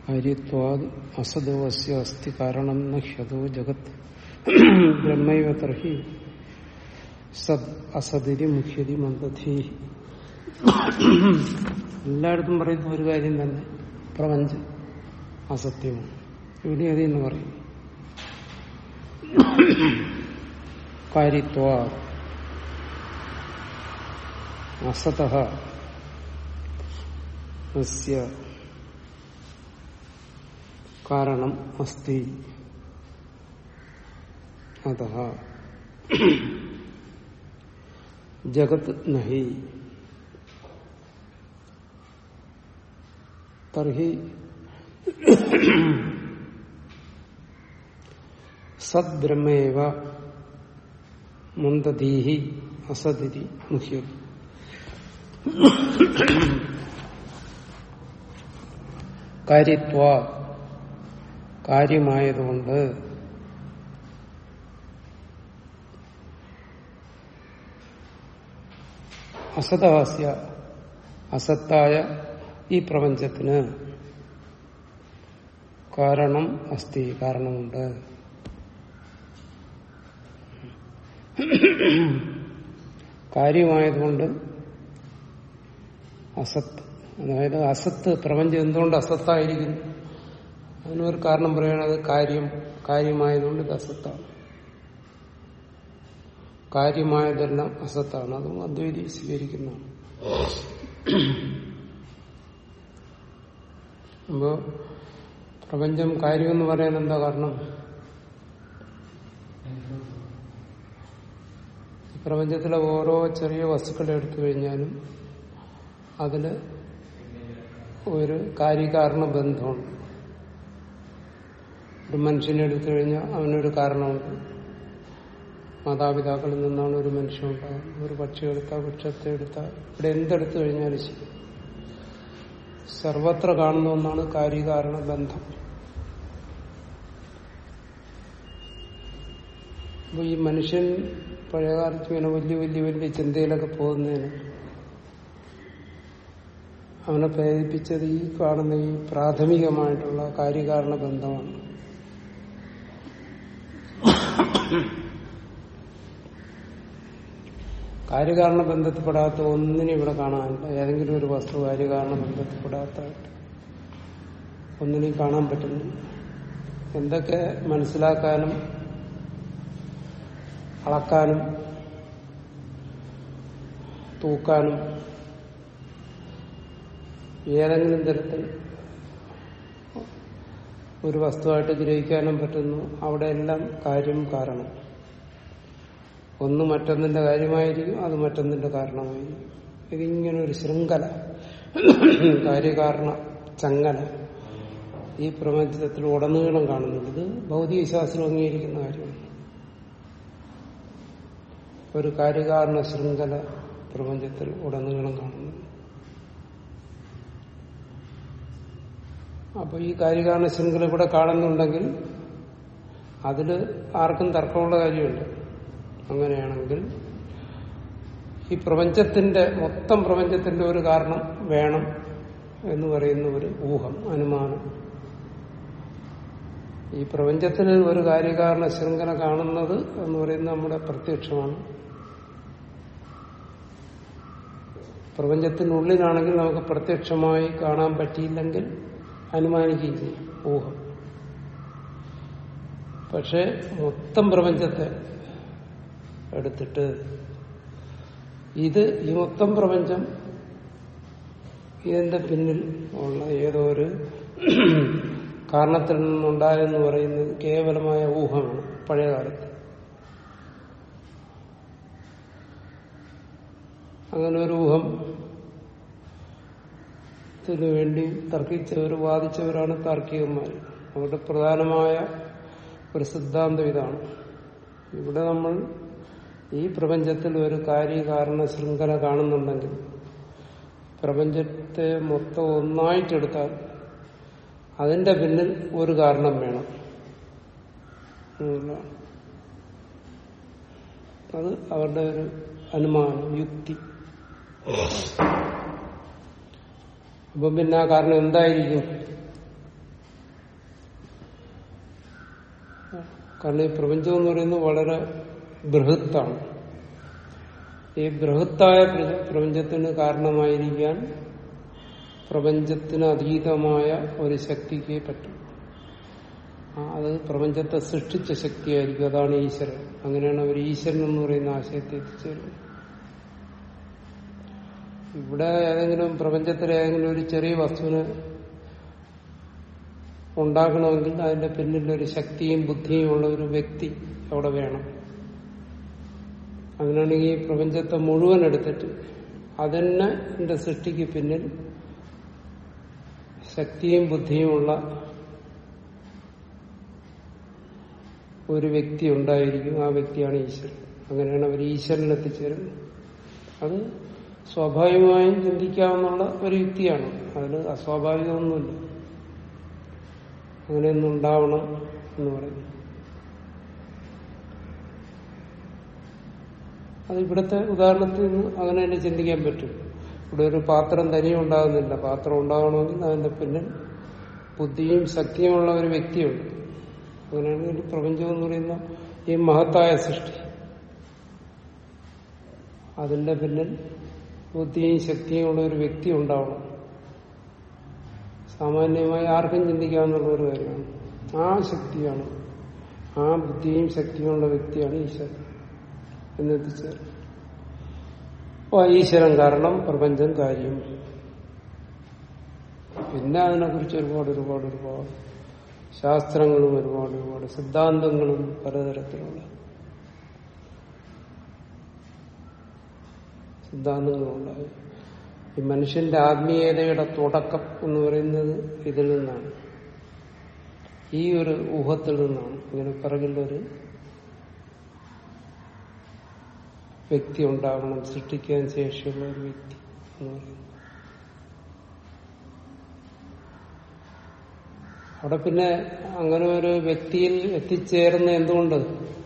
കാര്യത്വാത് അസതോ അസ്യ അസ്തി കാരണം ന ഹ്യതോ ജഗത് ബ്രഹ്മൈവ തർഹി സത് അസതിരി മുഖ്യതി മന്ദധി എല്ലായിടത്തും പറയുന്ന ഒരു കാര്യം തന്നെ പ്രപഞ്ചം അസത്യമാണ് ഇവിടെ അത് എന്ന് പറയും കാര്യത്വ അസത അസ്യ കാരണം അസ്തി അത ജഗത് നഹി തർഹി സദ്ബ്രഹ്മേവ മുന്തതീഹി അസതിരി മുഹ്യതി കാര്യത്വ കാര്യമായതുകൊണ്ട് അസതഹാസ്യ അസത്തായ ഈ പ്രപഞ്ചത്തിന് കാരണം അസ്ഥി കാരണമുണ്ട് കാര്യമായതുകൊണ്ട് അസത്ത് അതായത് അസത്ത് പ്രപഞ്ചം എന്തുകൊണ്ട് അസത്തായിരിക്കുന്നു അതിനൊരു കാരണം പറയുന്നത് കാര്യം കാര്യമായതുകൊണ്ട് ഇത് അസത്താണ് കാര്യമായതെല്ലാം അസത്താണ് അതും അദ്വൈതി സ്വീകരിക്കുന്നതാണ് അപ്പോ പ്രപഞ്ചം കാര്യമെന്ന് പറയാൻ എന്താ കാരണം പ്രപഞ്ചത്തിലെ ഓരോ ചെറിയ വസ്തുക്കളെ എടുത്തു കഴിഞ്ഞാലും അതില് ഒരു കാര്യകാരണ ബന്ധമുണ്ട് ഒരു മനുഷ്യനെ എടുത്തു കഴിഞ്ഞാൽ അവനൊരു കാരണമുണ്ട് മാതാപിതാക്കളിൽ നിന്നാണ് ഒരു മനുഷ്യൻ ഉണ്ടാകുന്നത് ഒരു പക്ഷി എടുത്താൽ വൃക്ഷത്തെ എടുത്താൽ ഇവിടെ എന്തെടുത്തു കഴിഞ്ഞാലും ശരി സർവത്ര കാണുന്ന ഒന്നാണ് കാര്യകാരണ ബന്ധം അപ്പൊ ഈ മനുഷ്യൻ പഴയകാലത്ത് ഇങ്ങനെ വലിയ വലിയ വലിയ ചിന്തയിലൊക്കെ പോകുന്നതിന് അവനെ പ്രേരിപ്പിച്ചത് ഈ കാണുന്ന ഈ പ്രാഥമികമായിട്ടുള്ള കാര്യകാരണ ബന്ധമാണ് കാര്യകാരണ ബന്ധത്തിൽപ്പെടാത്ത ഒന്നിനും ഇവിടെ കാണാനില്ല ഏതെങ്കിലും ഒരു വസ്തു കാര്യകാരണ ബന്ധത്തിൽപ്പെടാത്തായിട്ട് ഒന്നിനെയും കാണാൻ പറ്റുന്നു എന്തൊക്കെ മനസ്സിലാക്കാനും അളക്കാനും തൂക്കാനും ഏതെങ്കിലും തരത്തിൽ ഒരു വസ്തുവായിട്ട് ഗ്രഹിക്കാനും പറ്റുന്നു അവിടെ എല്ലാം കാര്യം കാരണം ഒന്ന് മറ്റൊന്നിന്റെ കാര്യമായിരിക്കും അത് മറ്റൊന്നിന്റെ കാരണമായിരിക്കും ഇതിങ്ങനെ ഒരു ശൃംഖല കാര്യകാരണ ചങ്ങല ഈ പ്രപഞ്ചത്തിൽ ഉടനീളം കാണുന്നുണ്ട് ഇത് ഭൗതിക ശാസ്ത്രം അംഗീകരിക്കുന്ന കാര്യമാണ് ഒരു കാര്യകാരണ ശൃംഖല പ്രപഞ്ചത്തിൽ ഉടനീളം കാണുന്നു അപ്പൊ ഈ കാര്യകാരണ ശൃംഖല ഇവിടെ കാണുന്നുണ്ടെങ്കിൽ അതിൽ ആർക്കും തർക്കമുള്ള കാര്യമുണ്ട് അങ്ങനെയാണെങ്കിൽ ഈ പ്രപഞ്ചത്തിന്റെ മൊത്തം പ്രപഞ്ചത്തിന്റെ ഒരു കാരണം വേണം എന്ന് പറയുന്ന ഒരു ഊഹം അനുമാനം ഈ പ്രപഞ്ചത്തിൽ ഒരു കാര്യകാരണ ശൃംഖല കാണുന്നത് എന്ന് പറയുന്നത് നമ്മുടെ പ്രത്യക്ഷമാണ് പ്രപഞ്ചത്തിനുള്ളിലാണെങ്കിൽ നമുക്ക് പ്രത്യക്ഷമായി കാണാൻ പറ്റിയില്ലെങ്കിൽ അനുമാനിക്കുകയും ചെയ്യും ഊഹം പക്ഷെ മൊത്തം പ്രപഞ്ചത്തെ എടുത്തിട്ട് ഇത് ഈ മൊത്തം പ്രപഞ്ചം ഇതിന്റെ പിന്നിൽ ഉള്ള ഏതോ ഒരു കാരണത്തിൽ നിന്നുണ്ടായെന്ന് പറയുന്നത് കേവലമായ ഊഹമാണ് പഴയകാലത്ത് അങ്ങനെ ഒരു ഊഹം ത്തിനു വേണ്ടി തർക്കിച്ചവർ വാദിച്ചവരാണ് താർക്കികന്മാർ അവരുടെ പ്രധാനമായ ഒരു സിദ്ധാന്തം ഇതാണ് ഇവിടെ നമ്മൾ ഈ പ്രപഞ്ചത്തിൽ ഒരു കാര്യകാരണ ശൃംഖല കാണുന്നുണ്ടെങ്കിൽ പ്രപഞ്ചത്തെ മൊത്തം ഒന്നായിട്ടെടുത്താൽ അതിന്റെ പിന്നിൽ ഒരു കാരണം വേണം അത് അവരുടെ ഒരു അനുമാനം യുക്തി അപ്പം പിന്നെ ആ കാരണം എന്തായിരിക്കും കാരണം ഈ പ്രപഞ്ചം എന്ന് പറയുന്നത് വളരെ ബൃഹത്താണ് ഈ ബൃഹത്തായ പ്ര- പ്രപഞ്ചത്തിന് കാരണമായിരിക്കാൻ പ്രപഞ്ചത്തിന് അതീതമായ ഒരു ശക്തിക്ക് പറ്റും ആ, അത് പ്രപഞ്ചത്തെ സൃഷ്ടിച്ച ശക്തിയായിരിക്കും അതാണ് ഈശ്വരൻ അങ്ങനെയാണ് അവർ ഈശ്വരൻ എന്ന് പറയുന്ന ആശയത്തെ എത്തിച്ചേരുന്നത് ഇവിടെ ഏതെങ്കിലും പ്രപഞ്ചത്തിലെ ഏതെങ്കിലും ഒരു ചെറിയ വസ്തുവിനെ ഉണ്ടാക്കണമെങ്കിൽ അതിന്റെ പിന്നിൽ ഒരു ശക്തിയും ബുദ്ധിയും ഉള്ള ഒരു വ്യക്തി അവിടെ വേണം അങ്ങനെയാണെങ്കിൽ ഈ പ്രപഞ്ചത്തെ മുഴുവൻ എടുത്തിട്ട് അതിനെ എന്റെ സൃഷ്ടിക്ക് പിന്നിൽ ശക്തിയും ബുദ്ധിയുമുള്ള ഒരു വ്യക്തി ഉണ്ടായിരിക്കും ആ വ്യക്തിയാണ് ഈശ്വരൻ അങ്ങനെയാണ് അവർ ഈശ്വരനിൽ എത്തിച്ചേരുന്നത് അത് സ്വാഭാവികമായും ചിന്തിക്കാവുന്ന ഒരു യുക്തിയാണ് അതിൽ അസ്വാഭാവികമൊന്നുമില്ല അങ്ങനെയൊന്നും ഉണ്ടാവണം എന്ന് പറയും അത് ഇവിടുത്തെ ഉദാഹരണത്തിൽ നിന്ന് അങ്ങനെ തന്നെ ചിന്തിക്കാൻ പറ്റും ഇവിടെ ഒരു പാത്രം തനിയെ ഉണ്ടാകുന്നില്ല പാത്രം ഉണ്ടാകണമെങ്കിൽ അതിന്റെ പിന്നിൽ ബുദ്ധിയും ശക്തിയുമുള്ള ഒരു വ്യക്തിയുണ്ട് അങ്ങനെയാണെങ്കിൽ പ്രപഞ്ചം എന്ന് പറയുന്ന ഈ മഹത്തായ സൃഷ്ടി അതിന്റെ പിന്നിൽ ബുദ്ധിയും ശക്തിയും ഉള്ള ഒരു വ്യക്തി ഉണ്ടാവണം സാമാന്യമായി ആർക്കും ചിന്തിക്കാവുന്ന ഒരു കാര്യമാണ് ആ ശക്തിയാണ് ആ ബുദ്ധിയും ശക്തിയുമുള്ള വ്യക്തിയാണ് ഈശ്വരൻ എന്നെത്തിച്ചേരും അപ്പൊ ഈശ്വരൻ കാരണം പ്രപഞ്ചം കാര്യം പിന്നെ അതിനെക്കുറിച്ച് ഒരുപാട് ഒരുപാട് ഒരുപാട് ശാസ്ത്രങ്ങളും ഒരുപാട് ഒരുപാട് സിദ്ധാന്തങ്ങളും പലതരത്തിലുള്ള സിദ്ധാന്തങ്ങളുണ്ടായി ഈ മനുഷ്യന്റെ ആത്മീയതയുടെ തുടക്കം എന്ന് പറയുന്നത് ഇതിൽ നിന്നാണ് ഈ ഒരു ഊഹത്തിൽ നിന്നാണ് ഇങ്ങനെ പിറകിലൊരു വ്യക്തി ഉണ്ടാകണം സൃഷ്ടിക്കാൻ ശേഷിയുള്ള ഒരു വ്യക്തി എന്ന് പറയുന്നത് അവിടെ പിന്നെ അങ്ങനെ ഒരു വ്യക്തിയിൽ എത്തിച്ചേർന്ന എന്തുകൊണ്ട്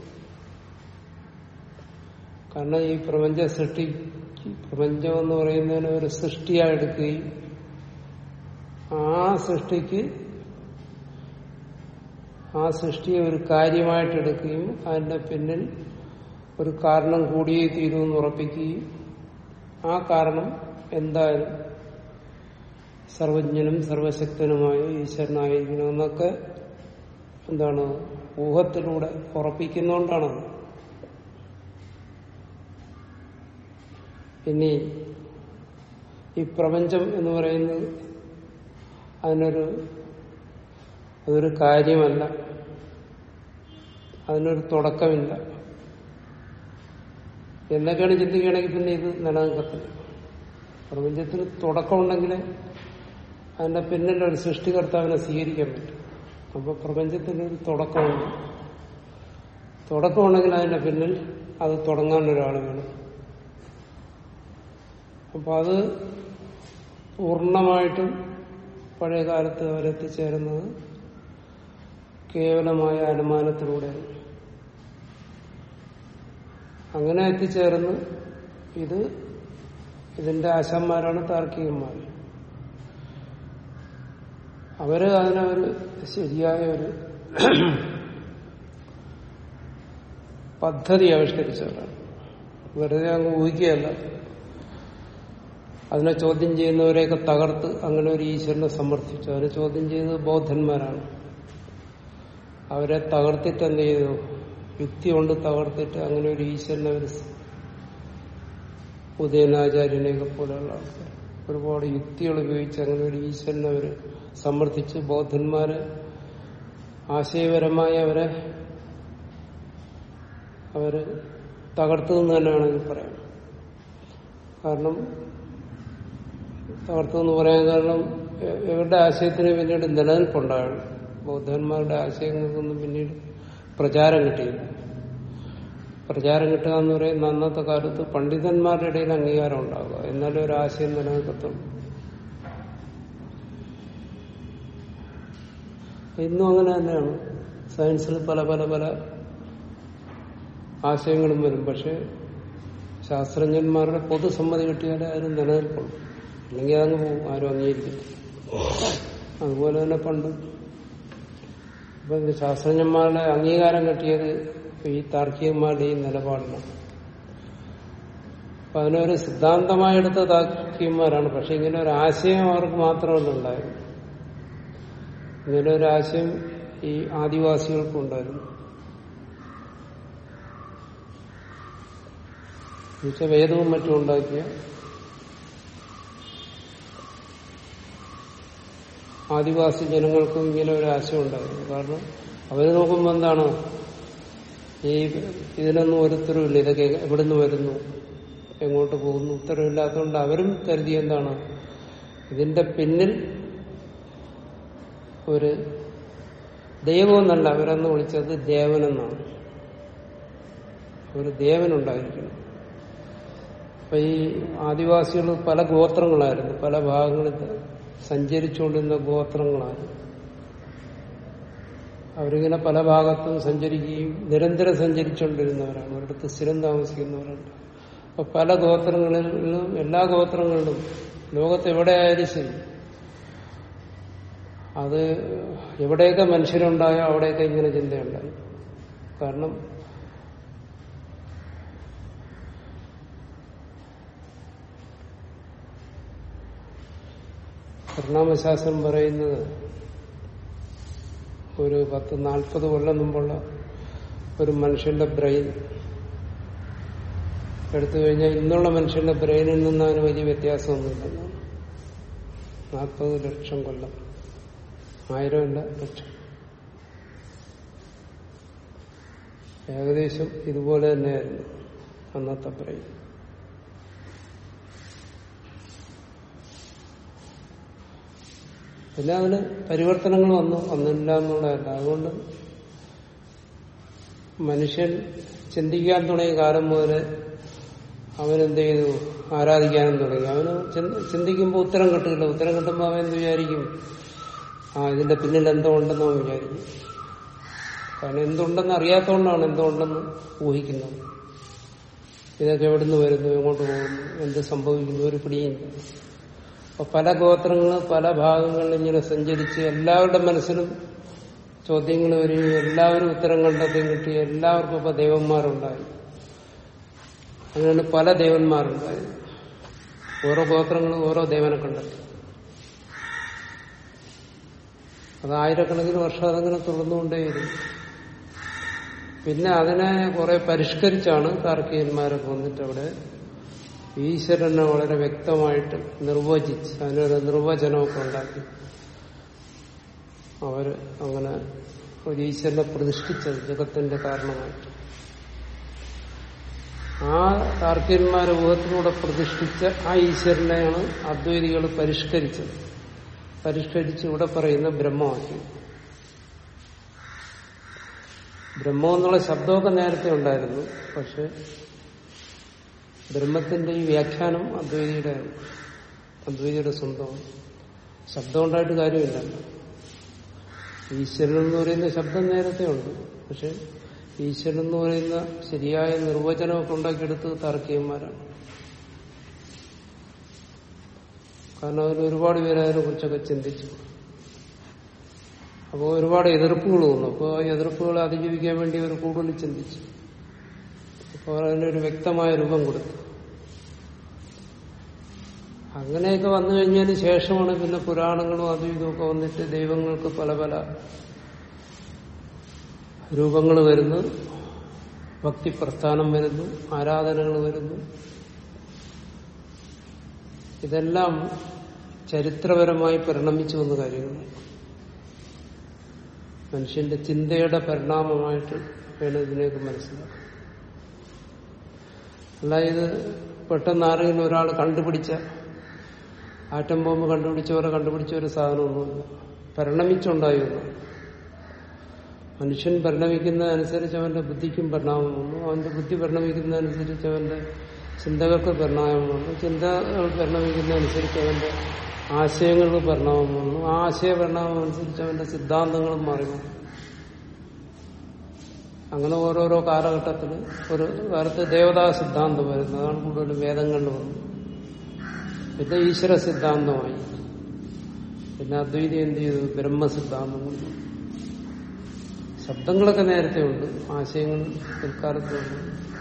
കാരണം ഈ പ്രപഞ്ച സൃഷ്ടി പ്രപഞ്ചം എന്ന് പറയുന്നതിന് ഒരു സൃഷ്ടിയായി എടുക്കുകയും ആ സൃഷ്ടിക്ക് ആ സൃഷ്ടിയെ ഒരു കാര്യമായിട്ട് എടുക്കുകയും അതിന്റെ പിന്നിൽ ഒരു കാരണം കൂടിയേ തീരുമെന്ന് ഉറപ്പിക്കുകയും ആ കാരണം എന്തായാലും സർവജ്ഞനും സർവശക്തനുമായ ഈശ്വരനായിരിക്കണമെന്നൊക്കെ എന്താണ് ഊഹത്തിലൂടെ ഉറപ്പിക്കുന്നോണ്ടാണ് ഇനി ഈ പ്രപഞ്ചം എന്ന് പറയുന്നത് അതിനൊരു അതൊരു കാര്യമല്ല അതിനൊരു തുടക്കമില്ല എന്നൊക്കെയാണ് ചിന്തിക്കുകയാണെങ്കിൽ പിന്നെ ഇത് നിലനിൽക്കത്തില്ല പ്രപഞ്ചത്തിന് തുടക്കമുണ്ടെങ്കിൽ അതിന്റെ പിന്നിൽ ഒരു സൃഷ്ടികർത്താവിനെ സ്വീകരിക്കാൻ പറ്റും അപ്പൊ പ്രപഞ്ചത്തിന് ഒരു തുടക്കമുണ്ട് തുടക്കമുണ്ടെങ്കിൽ അതിന്റെ പിന്നിൽ അത് തുടങ്ങാൻ ഒരാൾ വേണം അപ്പൊ അത് പൂർണ്ണമായിട്ടും പഴയ കാലത്ത് അവരെത്തിച്ചേരുന്നത് കേവലമായ അനുമാനത്തിലൂടെയാണ് അങ്ങനെ എത്തിച്ചേർന്ന് ഇത് ഇതിന്റെ ആശന്മാരാണ് താർക്കികന്മാർ അവര് അതിനെ ഒരു ശരിയായ ഒരു പദ്ധതി ആവിഷ്കരിച്ചവരാണ് വെറുതെ അങ്ങ് ഊഹിക്കുകയല്ല അതിനെ ചോദ്യം ചെയ്യുന്നവരെയൊക്കെ തകർത്ത് അങ്ങനെ ഒരു ഈശ്വരനെ സമർത്ഥിച്ചു അതിനെ ചോദ്യം ചെയ്തത് ബൗദ്ധന്മാരാണ് അവരെ തകർത്തിട്ട് എന്ത് ചെയ്തു യുക്തി കൊണ്ട് തകർത്തിട്ട് അങ്ങനെ ഒരു ഈശ്വരനെ അവർ ഉദയനാചാര്യനെയൊക്കെ പോലെയുള്ള ആൾക്കാർ ഒരുപാട് യുക്തികൾ ഉപയോഗിച്ച് അങ്ങനെ ഒരു ഈശ്വരനെ അവർ സമർത്ഥിച്ച് ബൗദ്ധന്മാരെ ആശയപരമായി അവരെ അവര് തകർത്തു എന്ന് തന്നെ വേണമെങ്കിൽ പറയാം കാരണം തകർത്തു എന്ന് പറയാൻ കാരണം എ- ഇവരുടെ ആശയത്തിന് പിന്നീട് നിലനിൽപ്പുണ്ടാകും ബൗദ്ധന്മാരുടെ ആശയങ്ങൾക്കൊന്നും പിന്നീട് പ്രചാരം കിട്ടിയില്ല പ്രചാരം കിട്ടുക എന്ന് പറയുന്ന അന്നത്തെ കാലത്ത് പണ്ഡിതന്മാരുടെ ഇടയിൽ അംഗീകാരം ഉണ്ടാകുക എന്നാലും ഒരു ആശയം നിലനിൽക്കത്തുള്ളൂ ഇന്നും അങ്ങനെ തന്നെയാണ് സയൻസിൽ പല പല പല ആശയങ്ങളും വരും പക്ഷെ ശാസ്ത്രജ്ഞന്മാരുടെ പൊതുസമ്മതി കിട്ടിയാലേ അതിന് നിലനിൽക്കുള്ളൂ അല്ലെങ്കിൽ അതങ്ങ് പോകും ആരും അംഗീകരിക്കത്തില്ല അതുപോലെ തന്നെ പണ്ട് അപ്പൊ ഇത് ശാസ്ത്രജ്ഞന്മാരുടെ അംഗീകാരം കിട്ടിയത് ഈ താർക്കികന്മാരുടെ ഈ നിലപാടിനാണ് അപ്പൊ അതിനൊരു സിദ്ധാന്തമായെടുത്ത താർക്കികന്മാരാണ് പക്ഷെ ഇങ്ങനെ ഒരു ആശയം അവർക്ക് മാത്രമല്ല ഉണ്ടായിരുന്നു ഇങ്ങനെ ഒരു ആശയം ഈ ആദിവാസികൾക്കും ഉണ്ടായിരുന്നു എന്നുവെച്ചാൽ വേദവും മറ്റും ഉണ്ടാക്കിയ ആദിവാസി ജനങ്ങൾക്കും ഇങ്ങനെ ഒരു ആശയം ഉണ്ടായിരുന്നു കാരണം അവര് നോക്കുമ്പോൾ എന്താണ് ഈ ഇതിനൊന്നും ഒരു ഉത്തരവില്ല ഇതൊക്കെ എവിടുന്ന് വരുന്നു എങ്ങോട്ട് പോകുന്നു ഉത്തരവില്ലാത്തതുകൊണ്ട് അവരും കരുതി എന്താണ് ഇതിന്റെ പിന്നിൽ ഒരു ദൈവമെന്നല്ല അവരന്ന് വിളിച്ചത് ദേവനെന്നാണ് ഒരു ദേവനുണ്ടായിരിക്കണം അപ്പൊ ഈ ആദിവാസികൾ പല ഗോത്രങ്ങളായിരുന്നു പല ഭാഗങ്ങളിൽ സഞ്ചരിച്ചുകൊണ്ടിരുന്ന ഗോത്രങ്ങളായിരുന്നു അവരിങ്ങനെ പല ഭാഗത്തും സഞ്ചരിക്കുകയും നിരന്തരം സഞ്ചരിച്ചുകൊണ്ടിരുന്നവരാണ് ഒരിടത്ത് സ്ഥിരം താമസിക്കുന്നവരുണ്ട് അപ്പൊ പല ഗോത്രങ്ങളിലും എല്ലാ ഗോത്രങ്ങളിലും ലോകത്ത് എവിടെയായാലും ശരി അത് എവിടെയൊക്കെ മനുഷ്യരുണ്ടായോ അവിടെയൊക്കെ ഇങ്ങനെ ചിന്തയുണ്ടായി കാരണം പരിണാമശാസ്ത്രം പറയുന്നത് ഒരു പത്ത് നാൽപ്പത് കൊല്ലം മുമ്പുള്ള ഒരു മനുഷ്യന്റെ ബ്രെയിൻ എടുത്തു കഴിഞ്ഞാൽ ഇന്നുള്ള മനുഷ്യന്റെ ബ്രെയിനിൽ നിന്ന് അതിന് വലിയ വ്യത്യാസമൊന്നുമില്ല നാൽപ്പത് ലക്ഷം കൊല്ലം ആയിരം അല്ല ലക്ഷം ഏകദേശം ഇതുപോലെ തന്നെയായിരുന്നു അന്നത്തെ ബ്രെയിൻ പിന്നെ അതിന് പരിവർത്തനങ്ങൾ വന്നു വന്നില്ല എന്നുള്ളതല്ല അതുകൊണ്ട് മനുഷ്യൻ ചിന്തിക്കാൻ തുടങ്ങിയ കാലം മുതൽ അവനെന്ത് ചെയ്തു ആരാധിക്കാനും തുടങ്ങി അവന് ചിന്തിക്കുമ്പോൾ ഉത്തരം കിട്ടില്ല ഉത്തരം കിട്ടുമ്പോൾ അവൻ എന്ത് വിചാരിക്കും ആ ഇതിന്റെ പിന്നിൽ എന്തോ ഉണ്ടെന്ന് അവൻ വിചാരിക്കും കാരണം എന്തുണ്ടെന്ന് അറിയാത്തതുകൊണ്ടാണ് എന്തുണ്ടെന്ന് ഊഹിക്കുന്നത് ഇതൊക്കെ എവിടുന്ന് വരുന്നു എങ്ങോട്ട് പോകുന്നു എന്ത് സംഭവിക്കുന്നു ഒരു പിടിയില്ല അപ്പൊ പല ഗോത്രങ്ങൾ പല ഭാഗങ്ങളിൽ ഇങ്ങനെ സഞ്ചരിച്ച് എല്ലാവരുടെ മനസ്സിലും ചോദ്യങ്ങൾ വരികയും എല്ലാവരും ഉത്തരം കണ്ടെത്തുകയും കിട്ടി എല്ലാവർക്കും ഇപ്പൊ ദേവന്മാരുണ്ടായി അങ്ങനെയാണ് പല ദേവന്മാരുണ്ടായത് ഓരോ ഗോത്രങ്ങളും ഓരോ ദേവനെ കണ്ടെത്തി അത് ആയിരക്കണക്കിന് വർഷം അതങ്ങനെ തുടർന്നുകൊണ്ടേയിരുന്നു പിന്നെ അതിനെ കുറെ പരിഷ്കരിച്ചാണ് താർക്കികന്മാരൊക്കെ വന്നിട്ട് അവിടെ ഈശ്വരനെ വളരെ വ്യക്തമായിട്ട് നിർവചിച്ച് അതിനൊരു നിർവചനമൊക്കെ ഉണ്ടാക്കി അവര് അങ്ങനെ ഒരു ഈശ്വരനെ പ്രതിഷ്ഠിച്ചത് ജഗത്തിന്റെ കാരണമായിട്ട് ആ താർക്കികന്മാരെ ഊഹത്തിലൂടെ പ്രതിഷ്ഠിച്ച ആ ഈശ്വരനെയാണ് അദ്വൈതികൾ പരിഷ്കരിച്ചത് പരിഷ്കരിച്ച് ഇവിടെ പറയുന്ന ബ്രഹ്മമാക്കി ബ്രഹ്മം എന്നുള്ള ശബ്ദമൊക്കെ നേരത്തെ ഉണ്ടായിരുന്നു പക്ഷെ ബ്രഹ്മത്തിന്റെ ഈ വ്യാഖ്യാനം അദ്വൈതിയുടെ അദ്വൈതിയുടെ സ്വന്തമാണ് ശബ്ദം ഉണ്ടായിട്ട് കാര്യമില്ലല്ലോ ഈശ്വരൻ എന്ന് പറയുന്ന ശബ്ദം നേരത്തെ ഉണ്ട് പക്ഷെ ഈശ്വരൻ എന്ന് പറയുന്ന ശരിയായ നിർവചനമൊക്കെ ഉണ്ടാക്കിയെടുത്ത് താർക്കികന്മാരാണ് കാരണം അതിൽ ഒരുപാട് പേര് അതിനെ കുറിച്ചൊക്കെ ചിന്തിച്ചു അപ്പോൾ ഒരുപാട് എതിർപ്പുകൾ വന്നു അപ്പോൾ ആ എതിർപ്പുകളെ അതിജീവിക്കാൻ വേണ്ടി അവർ കൂടുതൽ ചിന്തിച്ചു അപ്പോൾ അതിനൊരു വ്യക്തമായ രൂപം കൊടുത്തു അങ്ങനെയൊക്കെ വന്നു കഴിഞ്ഞതിന് ശേഷമാണ് പിന്നെ പുരാണങ്ങളും അതും ഇതുമൊക്കെ വന്നിട്ട് ദൈവങ്ങൾക്ക് പല പല രൂപങ്ങൾ വരുന്നു ഭക്തി പ്രസ്ഥാനം വരുന്നു ആരാധനകൾ വരുന്നു ഇതെല്ലാം ചരിത്രപരമായി പരിണമിച്ചു വന്ന കാര്യങ്ങളാണ് മനുഷ്യന്റെ ചിന്തയുടെ പരിണാമമായിട്ട് വേണം ഇതിനെയൊക്കെ മനസ്സിലാക്കാം അല്ല ഇത് പെട്ടെന്ന് ആരെങ്കിലും ഒരാൾ കണ്ടുപിടിച്ച ആറ്റം ബോംബ് കണ്ടുപിടിച്ചവരെ കണ്ടുപിടിച്ച ഒരു സാധനമൊന്നുമില്ല പരിണമിച്ചുണ്ടായി ഒന്നും മനുഷ്യൻ പരിണമിക്കുന്നതനുസരിച്ച് അവന്റെ ബുദ്ധിക്കും പരിണാമം വന്നു അവന്റെ ബുദ്ധി പരിണമിക്കുന്നതനുസരിച്ച് അവന്റെ ചിന്തകൾക്ക് പരിണാമം വന്നു ചിന്തകൾ പരിണമിക്കുന്നതനുസരിച്ച് അവന്റെ ആശയങ്ങൾക്ക് പരിണാമം വന്നു ആ ആശയ പരിണാമം അനുസരിച്ച് അവന്റെ സിദ്ധാന്തങ്ങളും മാറി വന്നു അങ്ങനെ ഓരോരോ കാലഘട്ടത്തിൽ ഒരു കാലത്ത് ദേവതാ സിദ്ധാന്തം വരുന്നു അതാണ് കൂടുതലും വേദങ്ങളിൽ വന്നു പിന്നെ ഈശ്വര സിദ്ധാന്തമായി പിന്നെ അദ്വൈതി എന്ത് ചെയ്തു ബ്രഹ്മസിദ്ധാന്തം കൊണ്ടു ശബ്ദങ്ങളൊക്കെ നേരത്തെ ഉണ്ട് ആശയങ്ങൾ പിൽക്കാലത്തുണ്ട്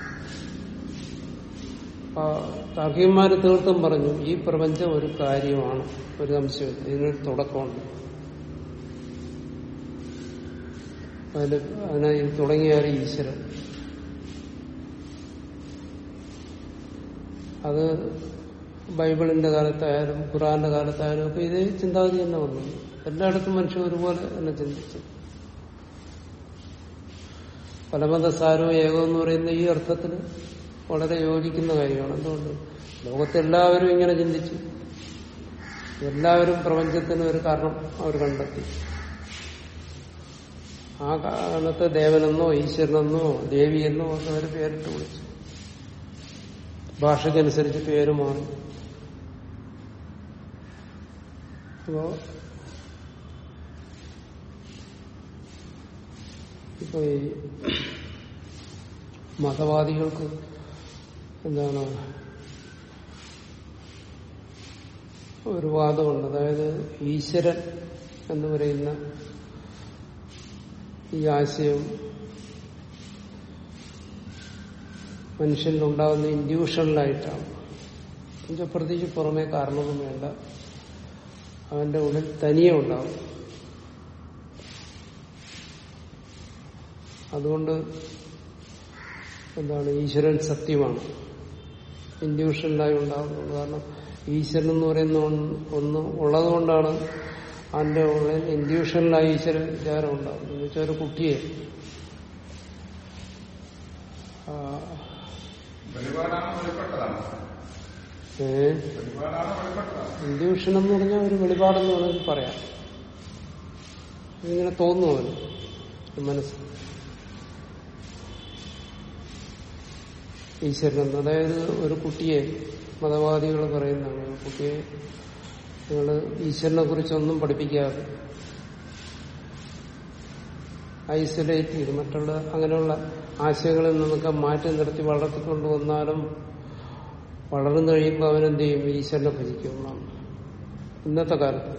അപ്പൊ താർക്കികന്മാര് തീർത്തും പറഞ്ഞു ഈ പ്രപഞ്ചം ഒരു കാര്യമാണ് ഒരു സംശയമില്ല ഇതിനൊരു തുടക്കമുണ്ട് അതിന് അതിനെ ഇത് തുടങ്ങിയാൽ ഈശ്വരൻ അത് ബൈബിളിന്റെ കാലത്തായാലും ഖുറാന്റെ കാലത്തായാലും ഒക്കെ ഇതേ ചിന്താഗതി തന്നെ വന്നു എല്ലായിടത്തും മനുഷ്യൻ ഒരുപോലെ തന്നെ ചിന്തിച്ചു പലമതസാരോ ഏകം എന്ന് പറയുന്ന ഈ അർത്ഥത്തിൽ വളരെ യോജിക്കുന്ന കാര്യമാണ് എന്തുകൊണ്ട് ലോകത്തെല്ലാവരും ഇങ്ങനെ ചിന്തിച്ചു എല്ലാവരും പ്രപഞ്ചത്തിന് ഒരു കാരണം അവർ കണ്ടെത്തി ആ കാലത്ത് ദേവനെന്നോ ഈശ്വരനെന്നോ ദേവിയെന്നോ ഒക്കെ അവർ പേരിട്ട് വിളിച്ചു ഭാഷയ്ക്കനുസരിച്ച് പേര് മാറി അപ്പോ ഇപ്പൊ ഈ മതവാദികൾക്ക് എന്താണ് ഒരു വാദമുണ്ട് അതായത് ഈശ്വരൻ എന്ന് പറയുന്ന ഈ ആശയം മനുഷ്യനിലുണ്ടാകുന്ന ഇൻഡ്യൂഷനിലായിട്ടാണ് എന്നുവെച്ചാൽ പ്രത്യേകിച്ച് പുറമേ കാരണമൊന്നും വേണ്ട അവന്റെ ഉള്ളിൽ തനിയെ ഉണ്ടാവും അതുകൊണ്ട് എന്താണ് ഈശ്വരൻ സത്യമാണ് ഇൻഡ്യൂഷനിലായി ഉണ്ടാകുന്നത് കാരണം ഈശ്വരൻ എന്ന് പറയുന്ന ഒന്ന് ഒന്ന് ഉള്ളതുകൊണ്ടാണ് അതിന്റെ ഉള്ളിൽ ഇൻഡ്യൂഷനിലായി ഈശ്വര വിചാരം ഉണ്ടാകും എന്ന് വെച്ചാൽ ഒരു കുട്ടിയെ ആ, വെളിപാടാണ് വെളിപ്പെട്ടതാണ് ഏ, വെളിപാടാണ് വെളിപ്പെട്ടതാണ് ഇൻഡ്യൂഷൻ എന്ന് പറഞ്ഞാൽ ഒരു വെളിപാടെന്ന് വേണമെങ്കിൽ പറയാം ഇങ്ങനെ തോന്നുന്നു അവന് ഒരു മനസ്സ് ഈശ്വരൻ അതായത് ഒരു കുട്ടിയെ മതവാദികൾ പറയുന്നതാണ് ഒരു കുട്ടിയെ നിങ്ങൾ ഈശ്വരനെ കുറിച്ചൊന്നും പഠിപ്പിക്കാതെ ഐസൊലേറ്റ് ചെയ്ത് മറ്റുള്ള അങ്ങനെയുള്ള ആശയങ്ങളിൽ നിന്നൊക്കെ മാറ്റി നിർത്തി വളർത്തിക്കൊണ്ടുവന്നാലും വളർന്നു കഴിയുമ്പോൾ അവനെന്ത് ചെയ്യും ഈശ്വരനെ ഭജിക്കും എന്നാണ് ഇന്നത്തെ കാലത്ത്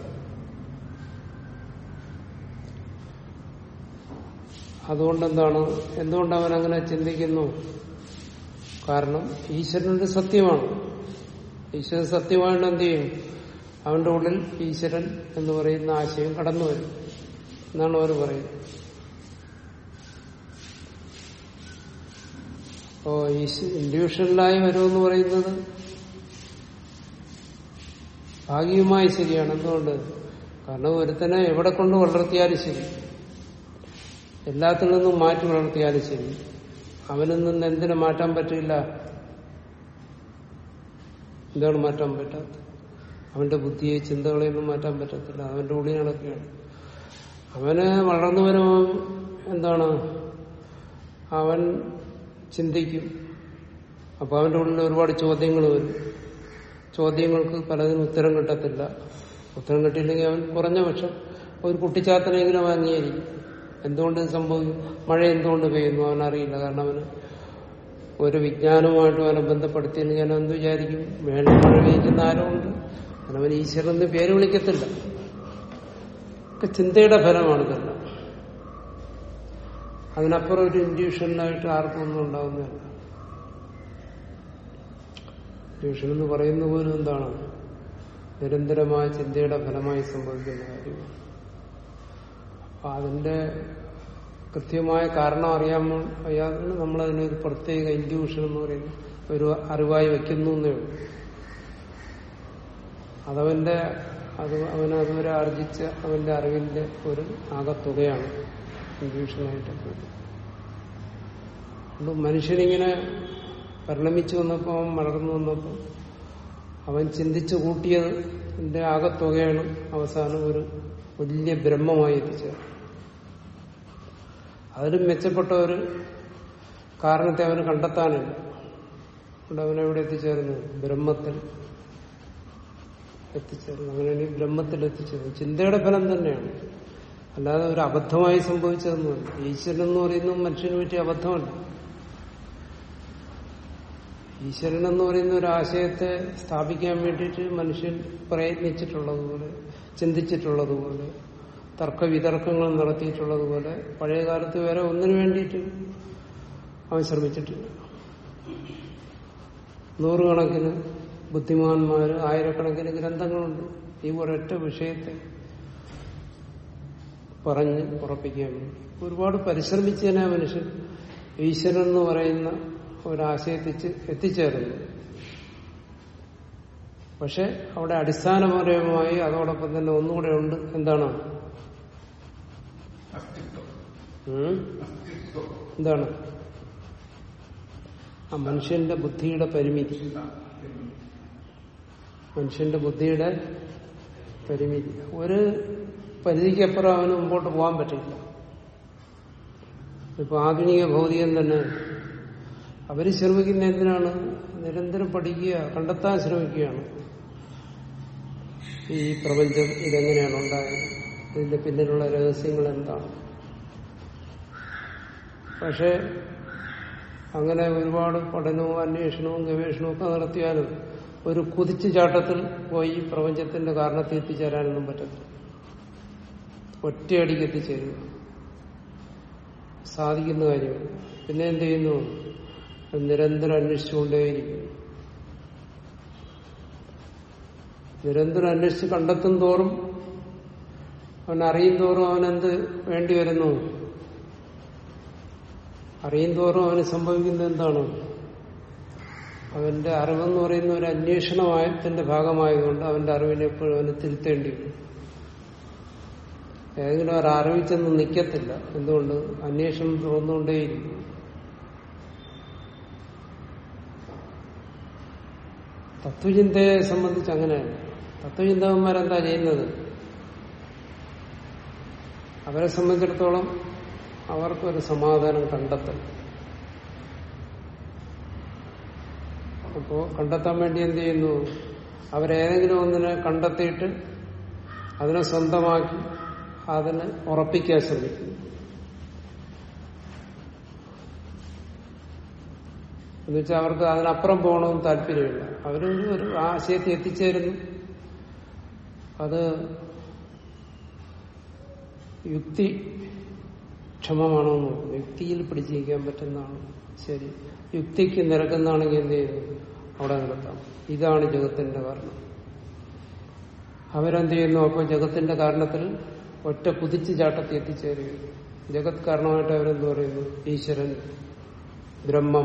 അതുകൊണ്ടെന്താണ് എന്തുകൊണ്ട് അവൻ അങ്ങനെ ചിന്തിക്കുന്നു കാരണം ഈശ്വരനൊരു സത്യമാണ് ഈശ്വരൻ സത്യമായിട്ട് എന്ത് ചെയ്യും അവന്റെ ഉള്ളിൽ ഈശ്വരൻ എന്ന് പറയുന്ന ആശയം കടന്നു വരും എന്നാണ് അവർ പറയുന്നത് അപ്പോ ഇൻഡ്യൂഷനിലായി വരുമെന്ന് പറയുന്നത് ഭാഗികമായി ശരിയാണ് എന്തുകൊണ്ട് കാരണം ഒരുത്തനെ എവിടെ കൊണ്ട് വളർത്തിയാലും ശരി എല്ലാത്തിൽ നിന്നും മാറ്റി വളർത്തിയാലും ശരി അവനിൽ നിന്ന് എന്തിനു മാറ്റാൻ പറ്റില്ല എന്താണ് മാറ്റാൻ പറ്റാത്തത് അവന്റെ ബുദ്ധിയെ ചിന്തകളെയൊന്നും മാറ്റാൻ പറ്റത്തില്ല അവന്റെ ഉള്ളിൽ നടക്കുകയാണ് അവന് വളർന്നു വരുമ്പോൾ എന്താണ് അവൻ ചിന്തിക്കും അപ്പൊ അവന്റെ ഉള്ളിൽ ഒരുപാട് ചോദ്യങ്ങൾ വരും ചോദ്യങ്ങൾക്ക് പലതിനും ഉത്തരം കിട്ടത്തില്ല ഉത്തരം കിട്ടിയില്ലെങ്കിൽ അവൻ കുറഞ്ഞ പക്ഷം ഒരു കുട്ടിച്ചാത്തനെങ്കിലും അവൻ അംഗീകരിക്കും എന്തുകൊണ്ട് ഇത് സംഭവിക്കും മഴ എന്തുകൊണ്ട് പെയ്യുന്നു അവൻ അറിയില്ല കാരണം അവന് ഒരു വിജ്ഞാനവുമായിട്ടും അവനെ ബന്ധപ്പെടുത്തിയില്ലെങ്കിൽ അവൻ എന്ത് വിചാരിക്കും വേണ്ട മഴ പെയ്യുന്ന ആരോ ഉണ്ട് കാരണം അവൻ ഈശ്വരൻ എന്ന് പേര് വിളിക്കത്തില്ല ഒക്കെ ചിന്തയുടെ ഫലമാണ് ഇതെല്ലാം അതിനപ്പുറം ഒരു ഇൻഡ്യൂഷനിലായിട്ട് ആർക്കും ഒന്നും ഉണ്ടാവുന്നതല്ല ഇൻഡ്യൂഷൻ എന്ന് പറയുന്ന പോലും എന്താണ് നിരന്തരമായ ചിന്തയുടെ ഫലമായി സംഭവിക്കുന്ന കാര്യമാണ് അപ്പൊ അതിന്റെ കൃത്യമായ കാരണം അറിയാൻ അറിയാതെ നമ്മളതിനെ ഒരു പ്രത്യേക ഇൻഡ്യൂഷൻ എന്ന് പറയുന്ന ഒരു അറിവായി വെക്കുന്നു എന്നേ ഉള്ളൂ അതവന്റെ അത് അവൻ അതുവരെ ആർജിച്ച അവന്റെ അറിവിന്റെ ഒരു ആകത്തുകയാണ് ഇൻഡ്യൂഷനായിട്ട് അതുകൊണ്ട് മനുഷ്യനിങ്ങനെ പരിണമിച്ചു വന്നപ്പോൾ അവൻ വളർന്നു വന്നപ്പോൾ അവൻ ചിന്തിച്ചു കൂട്ടിയതിന്റെ ആകത്തുകയാണ് അവസാനം ഒരു വലിയ ബ്രഹ്മമായി എത്തിച്ചേർന്നത് അതിലും മെച്ചപ്പെട്ട ഒരു കാരണത്തെ അവന് കണ്ടെത്താനില്ല അതുകൊണ്ട് അവനെവിടെ എത്തിച്ചേർന്നു ബ്രഹ്മത്തിൽ എത്തിച്ചേർന്നു അങ്ങനെയാണ് ഈ ബ്രഹ്മത്തിൽ എത്തിച്ചേർന്നു ചിന്തയുടെ ഫലം തന്നെയാണ് അല്ലാതെ ഒരു അബദ്ധമായി സംഭവിച്ചതൊന്നുമല്ല ഈശ്വരൻ എന്ന് പറയുന്നത് മനുഷ്യന് പറ്റിയ അബദ്ധമല്ല ഈശ്വരൻ എന്ന് പറയുന്ന ഒരു ആശയത്തെ സ്ഥാപിക്കാൻ വേണ്ടിയിട്ട് മനുഷ്യൻ പ്രയത്നിച്ചിട്ടുള്ളതുപോലെ ചിന്തിച്ചിട്ടുള്ളതുപോലെ തർക്കവിതർക്കങ്ങൾ നടത്തിയിട്ടുള്ളതുപോലെ പഴയ കാലത്ത് വേറെ ഒന്നിനു വേണ്ടിയിട്ട് അവൻ ശ്രമിച്ചിട്ടില്ല നൂറുകണക്കിന് ബുദ്ധിമാന്മാർ ആയിരക്കണക്കിന് ഗ്രന്ഥങ്ങളുണ്ട് ഈ ഒരൊറ്റ വിഷയത്തെ പറഞ്ഞ് ഉറപ്പിക്കാൻ വേണ്ടി ഒരുപാട് പരിശ്രമിച്ചതിനാ മനുഷ്യൻ ഈശ്വരൻ എന്ന് പറയുന്ന ഒരാശയത്തിച്ച് എത്തിച്ചേർന്നു പക്ഷെ അവിടെ അടിസ്ഥാനപരമായി അതോടൊപ്പം തന്നെ ഒന്നുകൂടെ ഉണ്ട് എന്താണ് അസ്തിത്വം ഉം? അസ്തിത്വം എന്താണ് ആ മനുഷ്യന്റെ ബുദ്ധിയുടെ പരിമിതി മനുഷ്യന്റെ ബുദ്ധിയുടെ പരിമിതി ഒരു പരിധിക്കപ്പുറം അവന് മുമ്പോട്ട് പോകാൻ പറ്റില്ല ഇപ്പൊ ആധുനിക ഭൗതികം തന്നെ അവര് ശ്രമിക്കുന്ന എന്തിനാണ് നിരന്തരം പഠിക്കുക കണ്ടെത്താൻ ശ്രമിക്കുകയാണ് ഈ പ്രപഞ്ചം ഇതെങ്ങനെയാണ് ഉണ്ടായത് ഇതിന്റെ പിന്നിലുള്ള രഹസ്യങ്ങൾ എന്താണ് പക്ഷെ അങ്ങനെ ഒരുപാട് പഠനവും അന്വേഷണവും ഗവേഷണവും ഒക്കെ നടത്തിയാലും ഒരു കുതിച്ചു ചാട്ടത്തിൽ പോയി ഈ പ്രപഞ്ചത്തിന്റെ കാരണത്തിൽ എത്തിച്ചേരാനൊന്നും പറ്റത്തില്ല ഒറ്റയടിക്ക് എത്തിച്ചേരുക സാധിക്കുന്ന കാര്യമാണ് പിന്നെ എന്ത് ചെയ്യുന്നു നിരന്തരം അന്വേഷിച്ചുകൊണ്ടേയിരിക്കുന്നു നിരന്തരം അന്വേഷിച്ച് കണ്ടെത്തും തോറും അവൻ അറിയും തോറും അവനെന്ത് വേണ്ടി വരുന്നു അറിയും തോറും അവന് സംഭവിക്കുന്നത് എന്താണ് അവന്റെ അറിവെന്ന് പറയുന്ന ഒരു അന്വേഷണത്തിന്റെ ഭാഗമായതുകൊണ്ട് അവന്റെ അറിവിനെ എപ്പോഴും അവന് തിരുത്തേണ്ടി വരും ഏതെങ്കിലും ഒരു അറിവിൽ ചെന്ന് നിൽക്കത്തില്ല എന്തുകൊണ്ട് അന്വേഷണം തുറന്നുകൊണ്ടേയിരിക്കും തത്വചിന്തയെ സംബന്ധിച്ച് അങ്ങനെയല്ല തത്വചിന്തകന്മാരെന്താ ചെയ്യുന്നത് അവരെ സംബന്ധിച്ചിടത്തോളം അവർക്കൊരു സമാധാനം കണ്ടെത്തണം അപ്പോ കണ്ടെത്താൻ വേണ്ടി എന്ത് ചെയ്യുന്നു അവരേതെങ്കിലും ഒന്നിനെ കണ്ടെത്തിയിട്ട് അതിനെ സ്വന്തമാക്കി അതിനെ ഉറപ്പിക്കാൻ ശ്രമിക്കുന്നു എന്നുവെച്ചാൽ അവർക്ക് അതിനപ്പുറം പോകണമെന്ന് താല്പര്യമില്ല അവർ ഒരു ആശയത്തിൽ എത്തിച്ചേരുന്നു അത് യുക്തി ക്ഷമമാണോ എന്ന് നോക്കുന്നു യുക്തിയിൽ പിടിച്ചിരിക്കാൻ പറ്റുന്നതാണ് ശരി യുക്തിക്ക് നിരക്കുന്നതാണെങ്കിൽ എന്ത് ചെയ്യുന്നു അവിടെ നിർത്താം ഇതാണ് ജഗത്തിന്റെ കാരണം അവരെന്ത് ചെയ്യുന്നു അപ്പോൾ ജഗത്തിന്റെ കാരണത്തിൽ ഒറ്റ കുതിച്ചു ചാട്ടത്തിൽ എത്തിച്ചേരുകയും ജഗത് കാരണമായിട്ട് അവരെന്ത് പറയുന്നു ഈശ്വരൻ ബ്രഹ്മം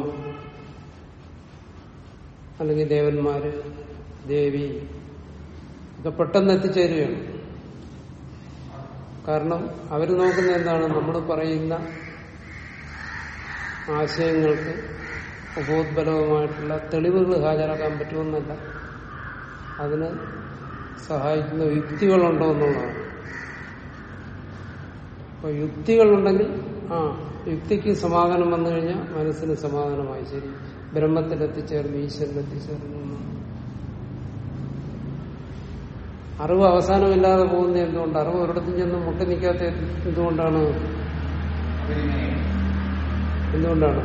അല്ലെങ്കിൽ ദേവന്മാര് ദേവി ഒക്കെ പെട്ടെന്ന് എത്തിച്ചേരുകയാണ് കാരണം അവർ നോക്കുന്ന എന്താണ് നമ്മൾ പറയുന്ന ആശയങ്ങൾക്ക് ഉപോദ്ബലവുമായിട്ടുള്ള തെളിവുകൾ ഹാജരാക്കാൻ പറ്റുമെന്നല്ല അതിന് സഹായിക്കുന്ന യുക്തികളുണ്ടോ എന്നുള്ളതാണ് അപ്പൊ യുക്തികളുണ്ടെങ്കിൽ ആ യുക്തിക്ക് സമാധാനം വന്നു കഴിഞ്ഞാൽ മനസ്സിന് സമാധാനമായി ശരി ബ്രഹ്മത്തിലെത്തിച്ചേർന്നു ഈശ്വരനെത്തിച്ചേർന്നു എന്നാണ്. അറിവ് അവസാനമില്ലാതെ പോകുന്ന എന്തുകൊണ്ട് അറിവ് ഒരിടത്തും ചെന്ന് മുട്ടി നിൽക്കാത്ത എന്തുകൊണ്ടാണ് എന്തുകൊണ്ടാണ്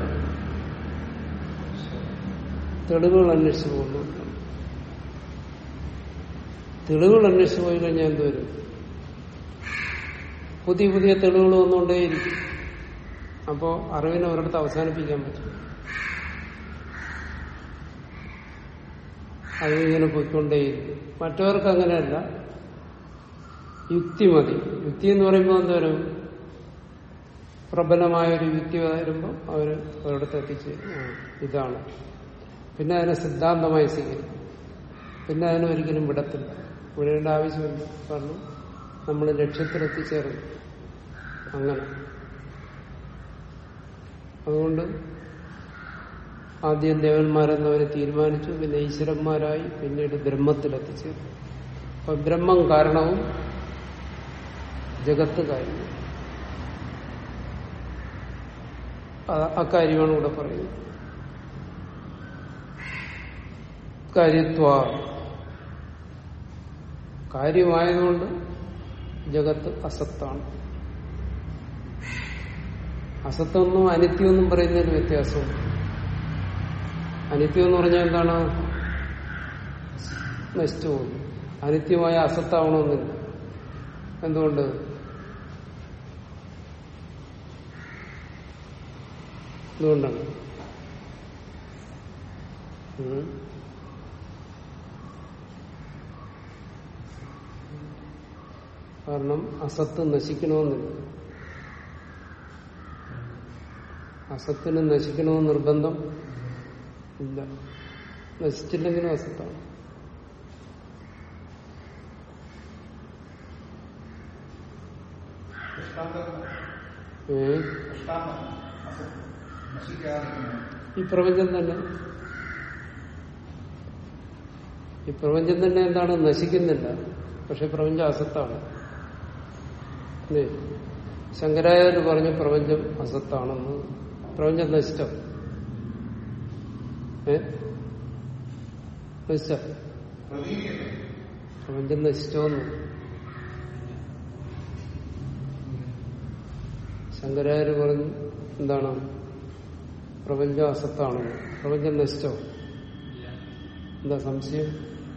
തെളിവുകൾ അന്വേഷിച്ചു പോകുന്നുണ്ട് തെളിവുകൾ അന്വേഷിച്ചു പോയി കഴിഞ്ഞാൽ എന്തുവരും പുതിയ പുതിയ തെളിവുകൾ വന്നുകൊണ്ടേയിരിക്കും അപ്പോ അറിവിനെ ഒരിടത്ത് അവസാനിപ്പിക്കാൻ പറ്റും അതിങ്ങനെ പോയിക്കൊണ്ടേയിരിക്കും മറ്റവർക്ക് അങ്ങനെയല്ല യുക്തി മതി യുക്തി എന്ന് പറയുമ്പോൾ എന്തോരും പ്രബലമായ ഒരു യുക്തി വരുമ്പോൾ അവർ ഒരിടത്ത് എത്തിച്ച് ആ, ഇതാണ് പിന്നെ അതിനെ സിദ്ധാന്തമായി സ്വീകരിക്കും പിന്നെ അതിനെ ഒരിക്കലും വിടത്തില്ല വിടേണ്ട ആവശ്യമില്ല കാരണം നമ്മൾ ലക്ഷ്യത്തിലെത്തിച്ചേർന്നു അങ്ങനെ അതുകൊണ്ട് ആദ്യം ദേവന്മാരെന്നവരെ തീരുമാനിച്ചു പിന്നെ ഈശ്വരന്മാരായി പിന്നീട് ബ്രഹ്മത്തിലെത്തിച്ചേർന്നു അപ്പൊ ബ്രഹ്മം കാരണവും ജഗത്ത് കാര്യവും ആ- അക്കാര്യമാണ് ഇവിടെ പറയുന്നത് കാര്യത്വ കാര്യമായതുകൊണ്ട് ജഗത്ത് അസത്താണ് അസത്വമെന്നും അനിത്യമെന്നും പറയുന്നതിന് വ്യത്യാസമുണ്ട് അനിത്യം എന്ന് പറഞ്ഞാൽ എന്താണ് നശിച്ചു പോകുന്നു അനിത്യമായ അസത്താവണമെന്നില്ല എന്തുകൊണ്ട് എന്തുകൊണ്ടാണ് ഉം. കാരണം അസത്ത് നശിക്കണമെന്നില്ല അസത്തിന് നശിക്കണമെന്ന് നിർബന്ധം ഇല്ല നശിച്ചില്ലെങ്കിലും അസത്താണ് ദൃഷ്ടാന്തം ഏ ദൃഷ്ടാന്തം അസ- നശിക്കാതിരിക്കുന്നു ഈ പ്രപഞ്ചം തന്നെ ഈ പ്രപഞ്ചം തന്നെ എന്താണ് നശിക്കുന്നില്ല പക്ഷെ പ്രപഞ്ചം അസത്താണ് അല്ലേ ശങ്കരാചാര്യ പറഞ്ഞു പ്രപഞ്ചം അസത്താണെന്ന് പ്രപഞ്ചം നശിച്ചോ ഏ നശിച്ച പ്രതീകല്ലേ പ്രപഞ്ചം നശിച്ചോന്ന് ശങ്കരാചാര്യ പറഞ്ഞു എന്താണ് പ്രപഞ്ചം അസത്താണെന്ന് പ്രപഞ്ചം നശിച്ചോ എന്താ സംശയം